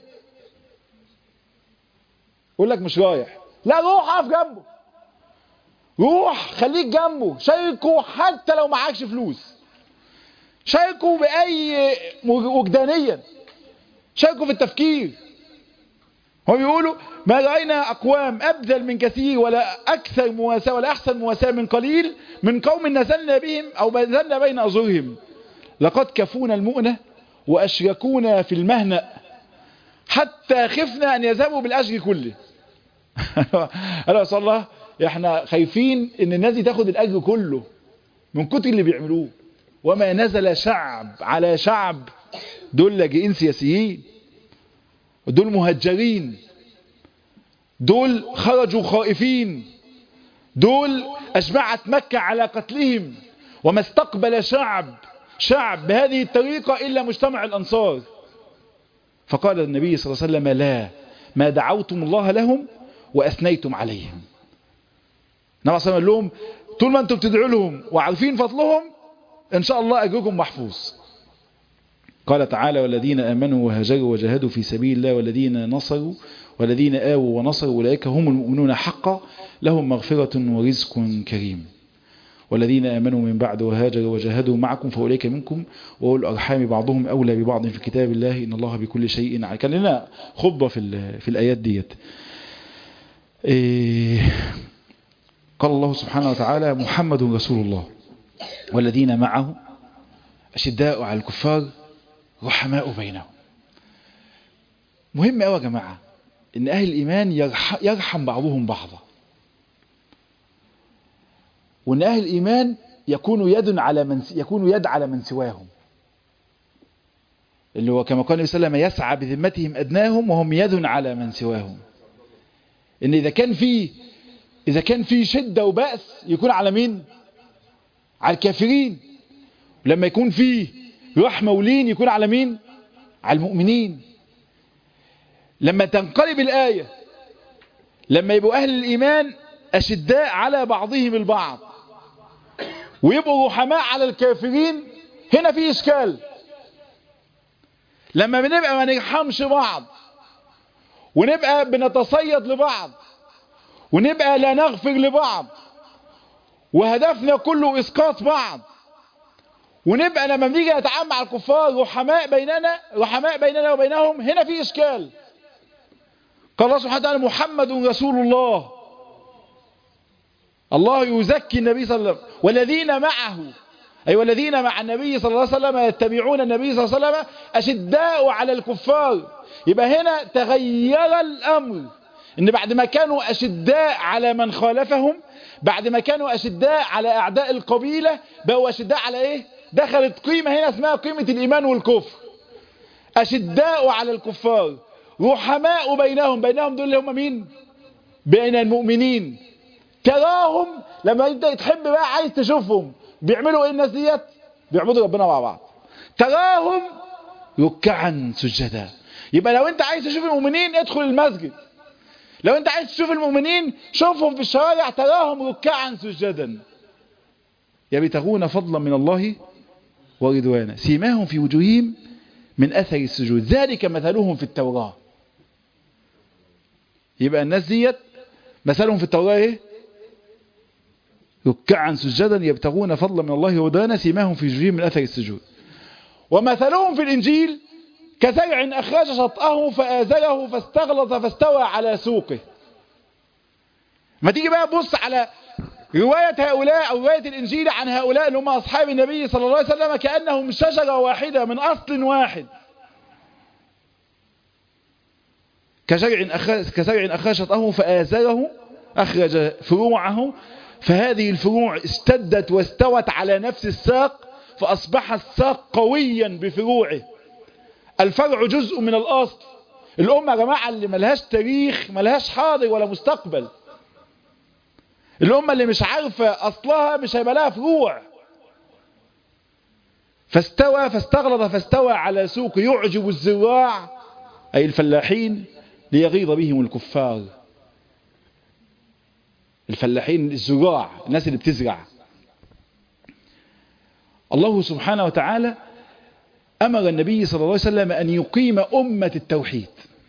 يقول لك مش رايح لا روح اقف جنبه روح خليك جنبه شاركه حتى لو معكش فلوس شاركوا بأي وجدانيا شاركوا في التفكير هم بيقولوا ما رأينا أقوام أبذل من كثير ولا أكثر مواساة ولا أحسن مواساة من قليل من قوم نزلنا بهم أو نزلنا بين أزورهم لقد كفونا المؤنة وأشركونا في المهنأ حتى خفنا أن يذهبوا بالأجر كله ألا صلى الله احنا خايفين ان الناس دي تاخد الأجر كله من كتر اللي بيعملوه وما نزل شعب على شعب دول لاجئين سياسيين دول مهجرين دول خرجوا خائفين دول أجمعت مكة على قتلهم وما استقبل شعب شعب بهذه الطريقة إلا مجتمع الأنصار فقال النبي صلى الله عليه وسلم لا ما دعوتم الله لهم وأثنيتم عليهم نبي صلى الله عليه وسلم لهم طول ما أنتم بتدعوا لهم وعارفين فضلهم إن شاء الله أجركم محفوظ قال تعالى والذين آمنوا وهاجروا وجاهدوا في سبيل الله والذين نصروا والذين آووا ونصروا أولئك هم المؤمنون حقا لهم مغفرة ورزق كريم والذين آمنوا من بعد وهاجروا وجاهدوا معكم فأولئك منكم وأولو الأرحام بعضهم أولى ببعض في كتاب الله إن الله بكل شيء عليم كان لنا خطبة في, في الآيات ديت إيه قال الله سبحانه وتعالى محمد رسول الله والذين معه أشداء على الكفار رحماء بينهم مهم قوي يا جماعة ان اهل الايمان يرحم بعضهم بعضا وان اهل الايمان يكون يد على من يكون يد على من سواهم اللي هو كما قال النبي صلى الله عليه وسلم يسعى بذمتهم ادناهم وهم يد على من سواهم ان اذا كان في اذا كان في شدة وبأس يكون على مين على الكافرين لما يكون فيه رحمة ولين يكون على مين على المؤمنين لما تنقلب الآية لما يبقوا أهل الإيمان أشداء على بعضهم البعض ويبقوا رحماء على الكافرين هنا في إشكال لما بنبقى ما نرحمش بعض ونبقى بنتصيد لبعض ونبقى لا نغفر لبعض وهدفنا كله إسقاط بعض ونبقى لما بنيجي نتعامل مع الكفار رحماء بيننا رحماء بيننا وبينهم هنا في إشكال قال الله سبحانه وتعالى محمد رسول الله الله يزكي النبي صلى الله عليه وسلم والذين معه أي والذين مع النبي صلى الله عليه وسلم يتبعون النبي صلى الله عليه وسلم أشداء على الكفار يبقى هنا تغير الأمر إن بعد ما كانوا أشداء على من خالفهم بعد ما كانوا أشداء على أعداء القبيلة بقوا أشداء على إيه دخلت قيمة هنا اسمها قيمة الإيمان والكفر أشداء على الكفار رحماء بينهم بينهم دول اللي هم مين بين المؤمنين تراهم لما انت تحب بقى عايز تشوفهم بيعملوا ايه الناس ديت بيعبدوا ربنا مع بعض تراهم ركعا سجدا يبقى لو انت عايز تشوف المؤمنين ادخل المسجد لو انت عايز تشوف المؤمنين شوفهم في الشوارع تراهم ركعا سجدا يبتغون فضلا من الله ورضوانا سيماهم في وجوههم من أثر السجود ذلك مثلهم في التوراة يبقى الناس ديت مثلهم في التوراة ايه ركعا سجدا يبتغون فضلا من الله ورضوانا سيماهم في وجوههم من أثر السجود ومثلهم في الإنجيل كزرع أخرج شطأه فآزره فاستغلظ فاستوى على سوقه ما تيجي بقى تبص على رواية هؤلاء أو رواية الإنجيل عن هؤلاء اللي هم أصحاب النبي صلى الله عليه وسلم كأنهم شجرة واحدة من أصل واحد كزرع أخ- كزرع أخرج شطأه فآزره أخرج فروعه فهذه الفروع استدت واستوت على نفس الساق فأصبح الساق قويا بفروعه الفرع جزء من الأصل الأمة يا جماعة اللي ملهاش تاريخ ملهاش حاضر ولا مستقبل الأمة اللي مش عارفة أصلها مش هيبقى لها فروع فاستوى فاستغلظ فاستوى على سوق يعجب الزراع أي الفلاحين ليغيظ بهم الكفار الفلاحين الزراع الناس اللي بتزرع الله سبحانه وتعالى أمر النبي صلى الله عليه وسلم أن يقيم أمة التوحيد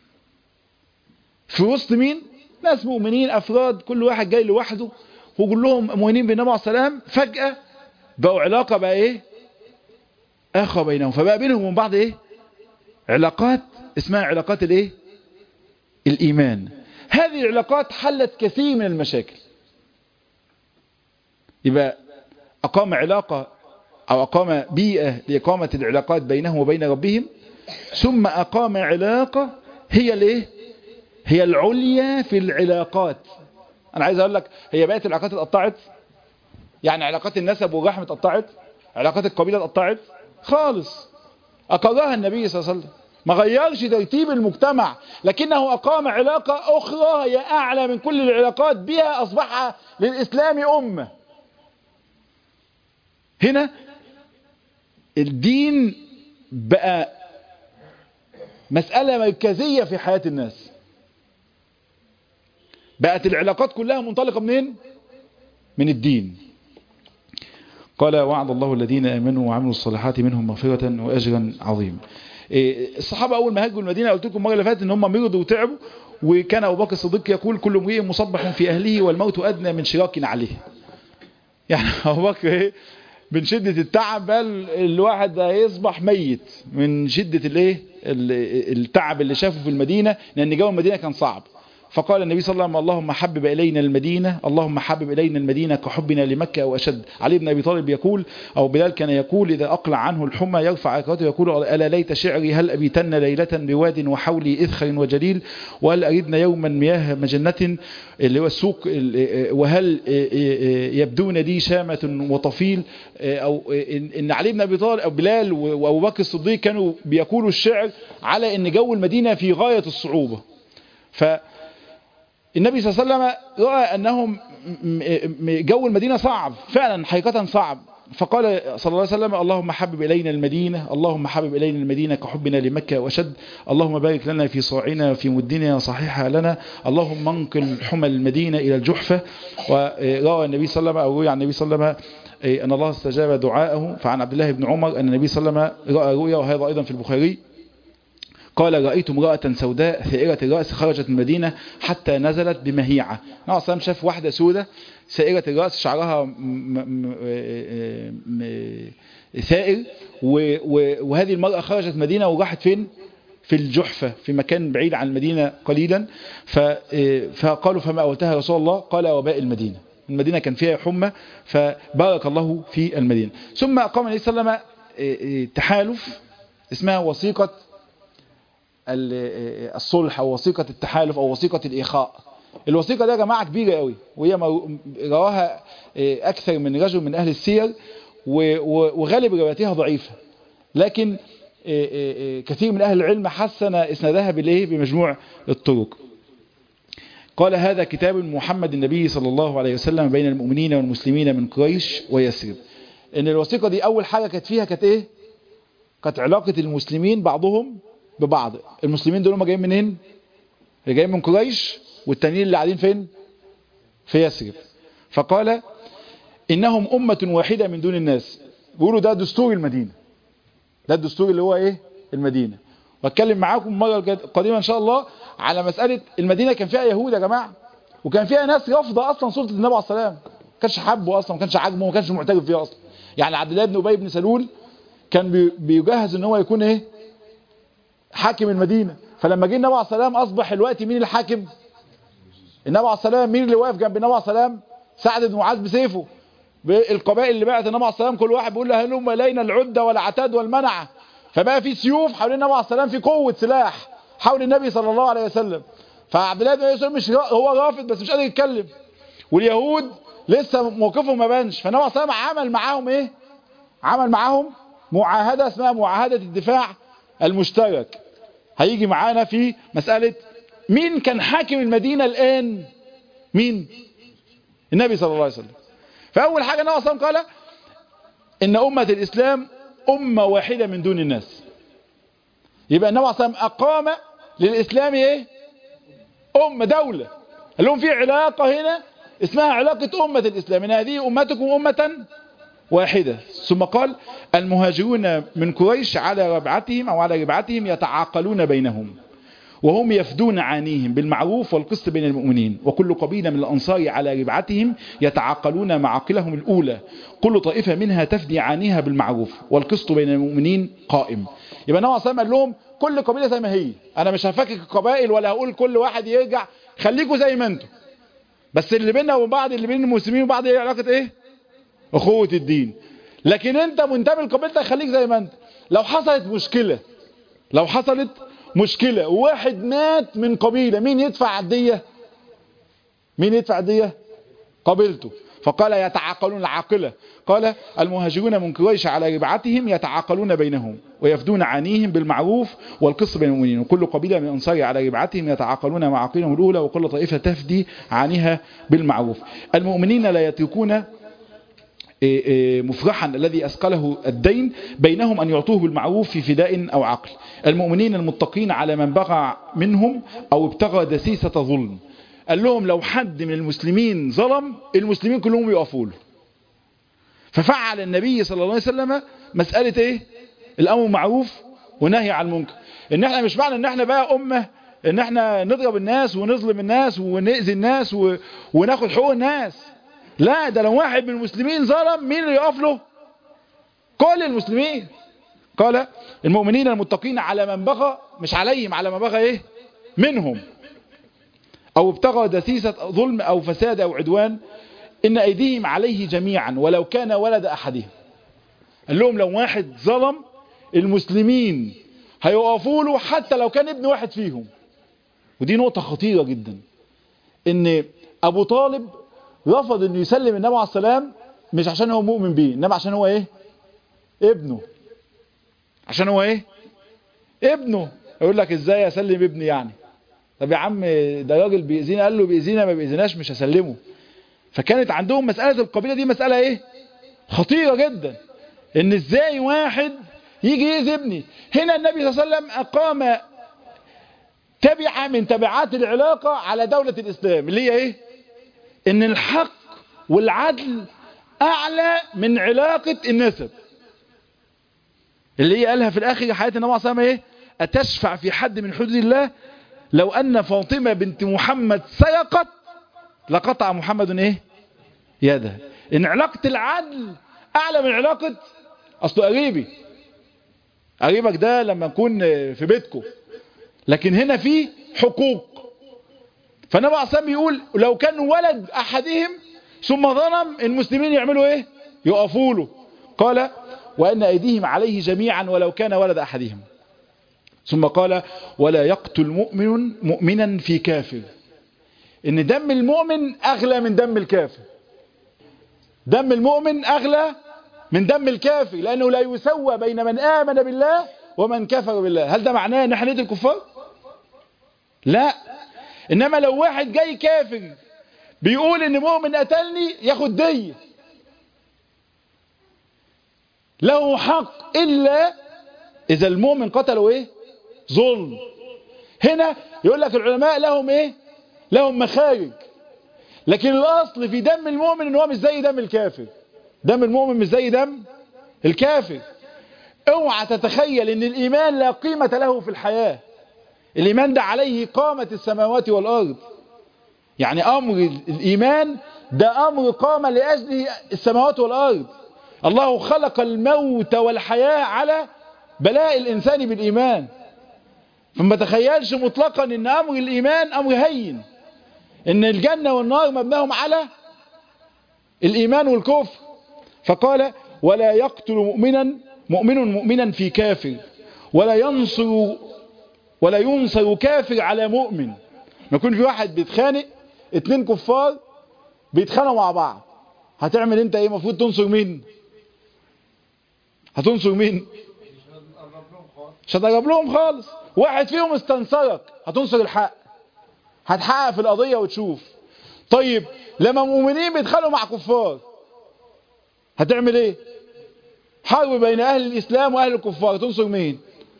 في وسط مين؟ ناس مؤمنين أفراد كل واحد جاي لوحده وكلهم مؤمنين بالنبي عليه السلام فجأة بقوا علاقة بقى إيه؟ أخوة بينهم فبقى بينهم وبين بعض إيه؟ علاقات اسمها علاقات الإيه؟ الإيمان هذه العلاقات حلت كثير من المشاكل يبقى أقام علاقة أو أقام بيئة لإقامة العلاقات بينهم وبين ربهم ثم أقام علاقة هي الإيه؟ هي العليا في العلاقات أنا عايز أقول لك هي بقت العلاقات اتقطعت يعني علاقات النسب والرحم اتقطعت علاقات القبيلة اتقطعت خالص أقرها النبي صلى الله عليه وسلم ما غيرش ترتيب المجتمع لكنه أقام علاقة أخرى هي أعلى من كل العلاقات بها أصبح للإسلام أمة هنا الدين بقى مسألة مركزية في حياة الناس بقت العلاقات كلها منطلقة منين من الدين قال وعد الله الذين آمنوا وعملوا الصالحات منهم مغفرة وأجرا عظيما إيه، الصحابة أول ما هاجوا المدينة قلت لكم المرة اللي فاتت إن هم مرضوا وتعبوا وكان أبو بكر الصديق يقول كل امرئ مصبح في أهله والموت أدنى من شراك عليه يعني أبو بكر إيه من شدة التعب بل الواحد هيصبح ميت من شدة الايه ال- التعب اللي شافه في المدينة لأن جو المدينة كان صعب فقال النبي صلى الله عليه وسلم اللهم حبب إلينا المدينة اللهم حبب إلينا المدينة كحبنا لمكة أو أشد علي بن أبي طالب يقول أو بلال كان يقول إذا أقلع عنه الحمى يرفع عكاته يقول ألا ليت شعري هل أبيتن ليلة بواد وحولي إذخر وجليل وهل أردنا يوما مياه مجنة اللي هو السوق ال- وهل يبدون لي شامة وطفيل أو إن إن علي بن أبي طالب أو بلال وأبو بكر الصديق كانوا بيقولوا الشعر على إن جو المدينة في غاية الصعوبة ف النبي صلى الله عليه وسلم رأى أنهم م- م- جو المدينة صعب فعلا حقيقة صعب فقال صلى الله عليه وسلم اللهم حبب إلينا المدينة اللهم حبب إلينا المدينة كحبنا لمكة وأشد اللهم بارك لنا في صاعنا وفي مدنا صحيحة لنا اللهم انقل حمى المدينة إلى الجحفة ورأى النبي صلى الله عليه وسلم أو روي عن النبي صلى الله عليه وسلم أن الله استجاب دعاءه فعن عبد الله بن عمر أن النبي صلى الله عليه وسلم رأى رؤيا وهذا أيضا في البخاري قال رأيت امرأة سوداء ثائرة الرأس خرجت من المدينة حتى نزلت بمهيعة نعم صلى شاف واحدة سودة سائرة الرأس شعرها م- م- م- ثائر و- و- وهذه المرأة خرجت مدينة وراحت فين في الجحفة في مكان بعيد عن المدينة قليلا ف- فقالوا فما أولتها رسول الله قال وباء المدينة المدينة كان فيها حمى فبارك الله في المدينة ثم أقام النبي صلى الله عليه وسلم تحالف اسمها وثيقة ال- الصلح او وثيقة التحالف او وثيقة الاخاء الوثيقة دي يا جماعة كبيرة قوي وهي مو- رواها إيه، اكثر من رجل من اهل السير و- و- وغالب رواياتها ضعيفة لكن إيه، إيه، إيه، كثير من اهل العلم حسن اسنادها بالايه بمجموع الطرق قال هذا كتاب محمد النبي صلى الله عليه وسلم بين المؤمنين والمسلمين من قريش ويثرب ان الوثيقة دي اول حاجة كانت فيها كانت ايه كانت علاقة المسلمين بعضهم ببعض المسلمين دول هم جايين منين اللي جايين من قريش والتانيين اللي قاعدين فين في يثرب فقال انهم امة واحدة من دون الناس بيقولوا ده دستور المدينة ده الدستور اللي هو ايه المدينة واتكلم معاكم المره القادمه ان شاء الله على مسألة المدينة كان فيها يهود يا جماعة وكان فيها ناس رافضه اصلا سلطة النبي عليه السلام ما كانش حبه اصلا ما كانش عاجبه ما كانش معترف فيها اصلا يعني عبد الله بن ابي بن سلول كان بي- بيجهز ان هو يكون ايه حاكم المدينة فلما جه النبي عليه السلام اصبح الوقت مين الحاكم النبي عليه السلام مين اللي واقف جنب النبي عليه السلام سعد بن معاذ بسيفه القبائل اللي بعت النبي عليه السلام كل واحد بيقول له هلم الينا العده والعتاد والمنعه فبقى في سيوف حول النبي عليه السلام في قوه سلاح حول النبي صلى الله عليه وسلم فعبد الله بن مسعود مش هو رافض بس مش قادر يتكلم واليهود لسه موقفهم ما بانش فالنبي عليه السلام عمل معاهم ايه عمل معاهم معاهده اسمها معاهده الدفاع المشترك هيجي معانا في مساله مين كان حاكم المدينه الان مين النبي صلى الله عليه وسلم فاول حاجه النبي صلى الله عليه وسلم قال ان امه الاسلام امه واحده من دون الناس يبقى النبي صلى الله عليه وسلم اقام للاسلام ايه امه دوله قال لهم في علاقه هنا اسمها علاقه امه الاسلام ان هذه امتكم امه واحدة ثم قال المهاجرون من قريش على ربعتهم أو على ربعتهم يتعاقلون بينهم وهم يفدون عانيهم بالمعروف والقسط بين المؤمنين وكل قبيلة من الأنصار على ربعتهم يتعاقلون معاقلهم الأولى كل طائفة منها تفدي عانيها بالمعروف والقسط بين المؤمنين قائم يبقى نوع صلى قال لهم كل قبيلة زي ما هي أنا مش هفكك القبائل ولا هقول كل واحد يرجع خليكوا زي ما انتم بس اللي بيننا وبين بعض اللي بين المسلمين وبعض ايه علاقة ايه اخوة الدين لكن انت منتمي لقبيلتك خليك زي ما انت لو حصلت مشكلة لو حصلت مشكلة وواحد مات من قبيلة مين يدفع الدية مين يدفع الدية قبيلته فقال يتعاقلون العاقلة قال المهاجرون من قريش على ربعتهم يتعاقلون بينهم ويفدون عانيهم بالمعروف والقسط بين المؤمنين وكل قبيلة من الأنصار على ربعتهم يتعاقلون معاقلهم الأولى وكل طائفة تفدي عانها بالمعروف المؤمنين لا يتركون مفرحا الذي أثقله الدين بينهم أن يعطوه بالمعروف في فداء أو عقل المؤمنين المتقين على من بغى منهم أو ابتغى دسيسة ظلم قال لهم لو حد من المسلمين ظلم المسلمين كلهم يقفوا له ففعل النبي صلى الله عليه وسلم مسألة ايه الأمر معروف ونهي عن المنكر ان احنا مش معنى ان احنا بقى أمة ان احنا نضرب الناس ونظلم الناس ونأذي الناس و... وناخد حقوق الناس لا ده لو واحد من المسلمين ظلم مين اللي يقف له كل المسلمين قال المؤمنين المتقين على من بغى مش عليهم على من بغى ايه منهم او ابتغى دسيسة ظلم او فساد او عدوان ان ايديهم عليه جميعا ولو كان ولد احدهم قال لهم لو واحد ظلم المسلمين هيقفوا له حتى لو كان ابن واحد فيهم ودي نقطة خطيرة جدا ان ابو طالب رفض انه يسلم النبي عليه السلام مش عشان هو مؤمن بيه انما عشان هو ايه ابنه عشان هو ايه ابنه يقول لك ازاي اسلم ابني يعني طب يا عم ده راجل بيأذينا قال له بيأذينا ما بيأذيناش مش هسلمه فكانت عندهم مسألة القبيلة دي مسألة ايه خطيرة جدا ان ازاي واحد يجي يأذي ابني هنا النبي صلى الله عليه وسلم اقام تبعة من تبعات العلاقة على دولة الاسلام اللي هي ايه ان الحق والعدل اعلى من علاقة النسب اللي هي قالها في الاخر حياة النبي صلى الله عليه وسلم ايه اتشفع في حد من حدود الله لو ان فاطمة بنت محمد سرقت لقطع محمد ايه يده ان علاقة العدل اعلى من علاقة اصله قريبي قريبك ده لما نكون في بيتكم لكن هنا في حقوق فالنبي عليه الصلاه بيقول لو كان ولد احدهم ثم ظلم المسلمين يعملوا ايه يقفوا له قال وان ايديهم عليه جميعا ولو كان ولد احدهم ثم قال ولا يقتل مؤمن مؤمنا في كافر ان دم المؤمن اغلى من دم الكافر دم المؤمن اغلى من دم الكافر لانه لا يسوى بين من امن بالله ومن كفر بالله هل ده معناه ان احنا ندي الكفار لا انما لو واحد جاي كافر بيقول ان مؤمن قتلني ياخد دية له حق الا اذا المؤمن قتله ايه ظلم هنا يقول لك العلماء لهم ايه لهم مخارج لكن الاصل في دم المؤمن ان هو مش زي دم الكافر دم المؤمن مش زي دم الكافر اوعى تتخيل ان الايمان لا قيمة له في الحياة الايمان ده عليه قامة السماوات والارض يعني امر الايمان ده امر قام لاجله السماوات والارض الله خلق الموت والحياة على بلاء الانسان بالايمان فما تخيلش مطلقا ان امر الايمان امر هين ان الجنة والنار مبناهم على الايمان والكفر فقال ولا يقتل مؤمنا مؤمن مؤمنا في كافر ولا ينصر ولا ينصر كافر على مؤمن ما يكون في واحد بيتخانق اتنين كفار بيتخانقوا مع بعض هتعمل انت ايه المفروض تنصر مين هتنصر مين مش هتقرب لهم خالص واحد فيهم استنصرك هتنصر الحق هتحقق في القضية وتشوف طيب لما مؤمنين بيتخانقوا مع كفار هتعمل ايه حرب بين اهل الاسلام واهل الكفار هتنصر مين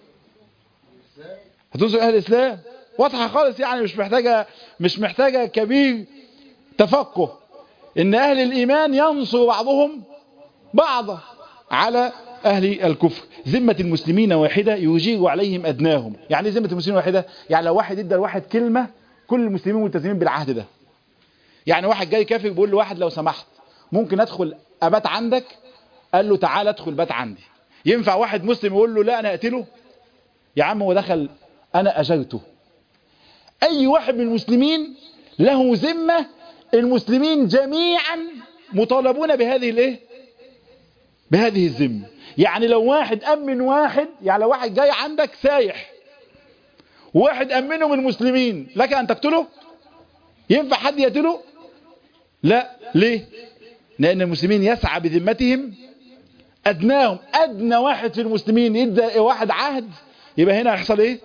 هتنصر اهل الاسلام واضحه خالص يعني مش محتاجه مش محتاجه كبير تفقه ان اهل الايمان ينصر بعضهم بعضا على اهل الكفر ذمه المسلمين واحده يجير عليهم ادناهم يعني ايه ذمه المسلمين واحده يعني لو واحد ادى لواحد كلمه كل المسلمين ملتزمين بالعهد ده يعني واحد جاي كافر بيقول لواحد لو سمحت ممكن ادخل ابات عندك قال له تعال ادخل بات عندي ينفع واحد مسلم يقول له لا انا اقتله يا عم هو دخل انا اجرته اي واحد من المسلمين له ذمة المسلمين جميعا مطالبون بهذه الايه بهذه الذمة يعني لو واحد امن واحد يعني لو واحد جاي عندك سايح وواحد امنه من المسلمين لك ان تقتله ينفع حد يقتله لا ليه لان المسلمين يسعى بذمتهم ادناهم ادنى واحد في المسلمين يدى واحد عهد يبقى هنا هيحصل ايه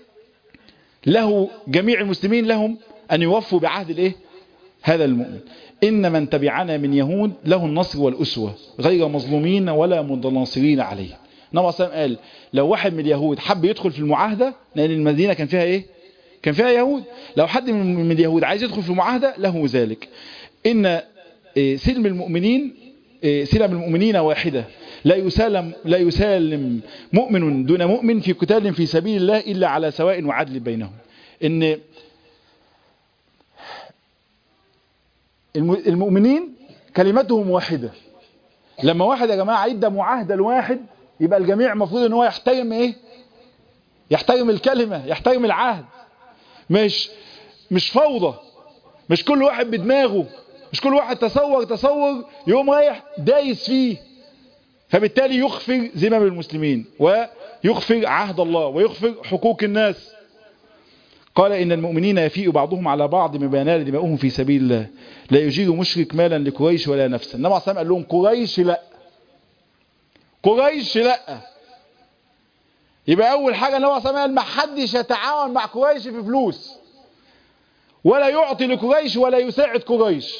له جميع المسلمين لهم ان يوفوا بعهد الايه هذا المؤمن ان من تبعنا من يهود له النصر والاسوه غير مظلومين ولا متناصرين عليه النبي صلى الله عليه وسلم قال لو واحد من اليهود حب يدخل في المعاهده لان المدينه كان فيها ايه كان فيها يهود لو حد من اليهود عايز يدخل في المعاهده له ذلك ان سلم المؤمنين سلم المؤمنين واحدة لا يسالم لا يسالم مؤمن دون مؤمن في قتال في سبيل الله إلا على سواء وعدل بينهم إن المؤمنين كلمتهم واحدة لما واحد يا جماعة يدى معاهدة لواحد يبقى الجميع المفروض ان هو يحترم ايه يحترم الكلمة يحترم العهد مش مش فوضى مش كل واحد بدماغه مش كل واحد تصور تصور يقوم رايح دايس فيه فبالتالي يخفر ذمم المسلمين ويخفر عهد الله ويخفر حقوق الناس قال إن المؤمنين يفيء بعضهم على بعض من بينال دماؤهم في سبيل الله لا يجير مشرك مالا لقريش ولا نفسا النبي عليه الصلاة قال لهم قريش لا قريش لا يبقى أول حاجة النبي عليه الصلاة قال ما حدش يتعاون مع قريش في فلوس ولا يعطي لقريش ولا يساعد قريش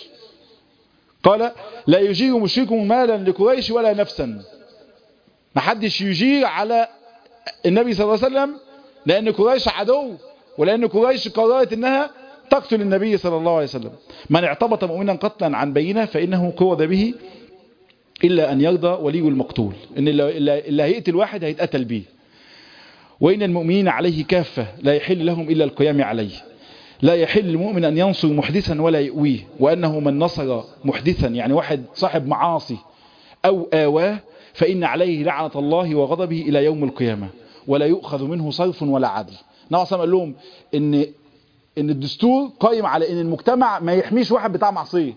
قال لا يجير مشرك مالا لقريش ولا نفسا ما حدش يجير على النبي صلى الله عليه وسلم لأن قريش عدو ولأن قريش قررت أنها تقتل النبي صلى الله عليه وسلم من اعتبط مؤمنا قتلا عن بينه فإنه قوض به إلا أن يرضى ولي المقتول إن اللي هيقتل واحد هيتقتل به وإن المؤمنين عليه كافة لا يحل لهم إلا القيام عليه لا يحل المؤمن أن ينصر محدثا ولا يؤويه وأنه من نصر محدثا يعني واحد صاحب معاصي أو آواه فإن عليه لعنة الله وغضبه إلى يوم القيامة ولا يؤخذ منه صرف ولا عدل نوع صلى قال لهم إن, إن الدستور قائم على إن المجتمع ما يحميش واحد بتاع معصية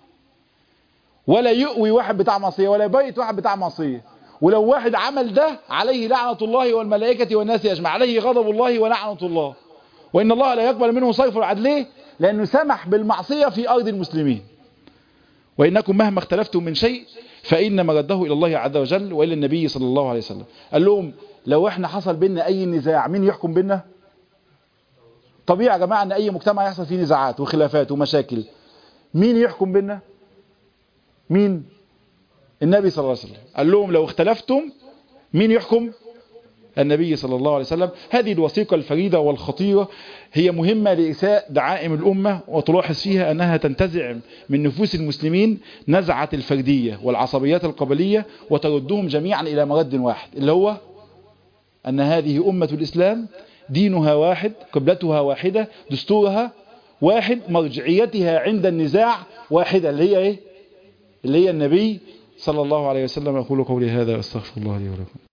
ولا يؤوي واحد بتاع معصية ولا يبيت واحد بتاع معصية ولو واحد عمل ده عليه لعنة الله والملائكة والناس أجمع عليه غضب الله ولعنة الله وإن الله لا يقبل منه صرف العدل ليه؟ لأنه سمح بالمعصية في أرض المسلمين وإنكم مهما اختلفتم من شيء فإن مرده إلى الله عز وجل وإلى النبي صلى الله عليه وسلم قال لهم لو احنا حصل بينا أي نزاع مين يحكم بينا طبيعي يا جماعة أن أي مجتمع يحصل فيه نزاعات وخلافات ومشاكل مين يحكم بينا مين النبي صلى الله عليه وسلم قال لهم لو اختلفتم مين يحكم النبي صلى الله عليه وسلم هذه الوثيقة الفريدة والخطيرة هي مهمة لإساء دعائم الأمة وتلاحظ فيها أنها تنتزع من نفوس المسلمين نزعة الفردية والعصبيات القبلية وتردهم جميعا إلى مرد واحد اللي هو أن هذه أمة الإسلام دينها واحد قبلتها واحدة دستورها واحد مرجعيتها عند النزاع واحدة اللي هي إيه؟ اللي هي النبي صلى الله عليه وسلم أقول قولي هذا أستغفر الله لي ولكم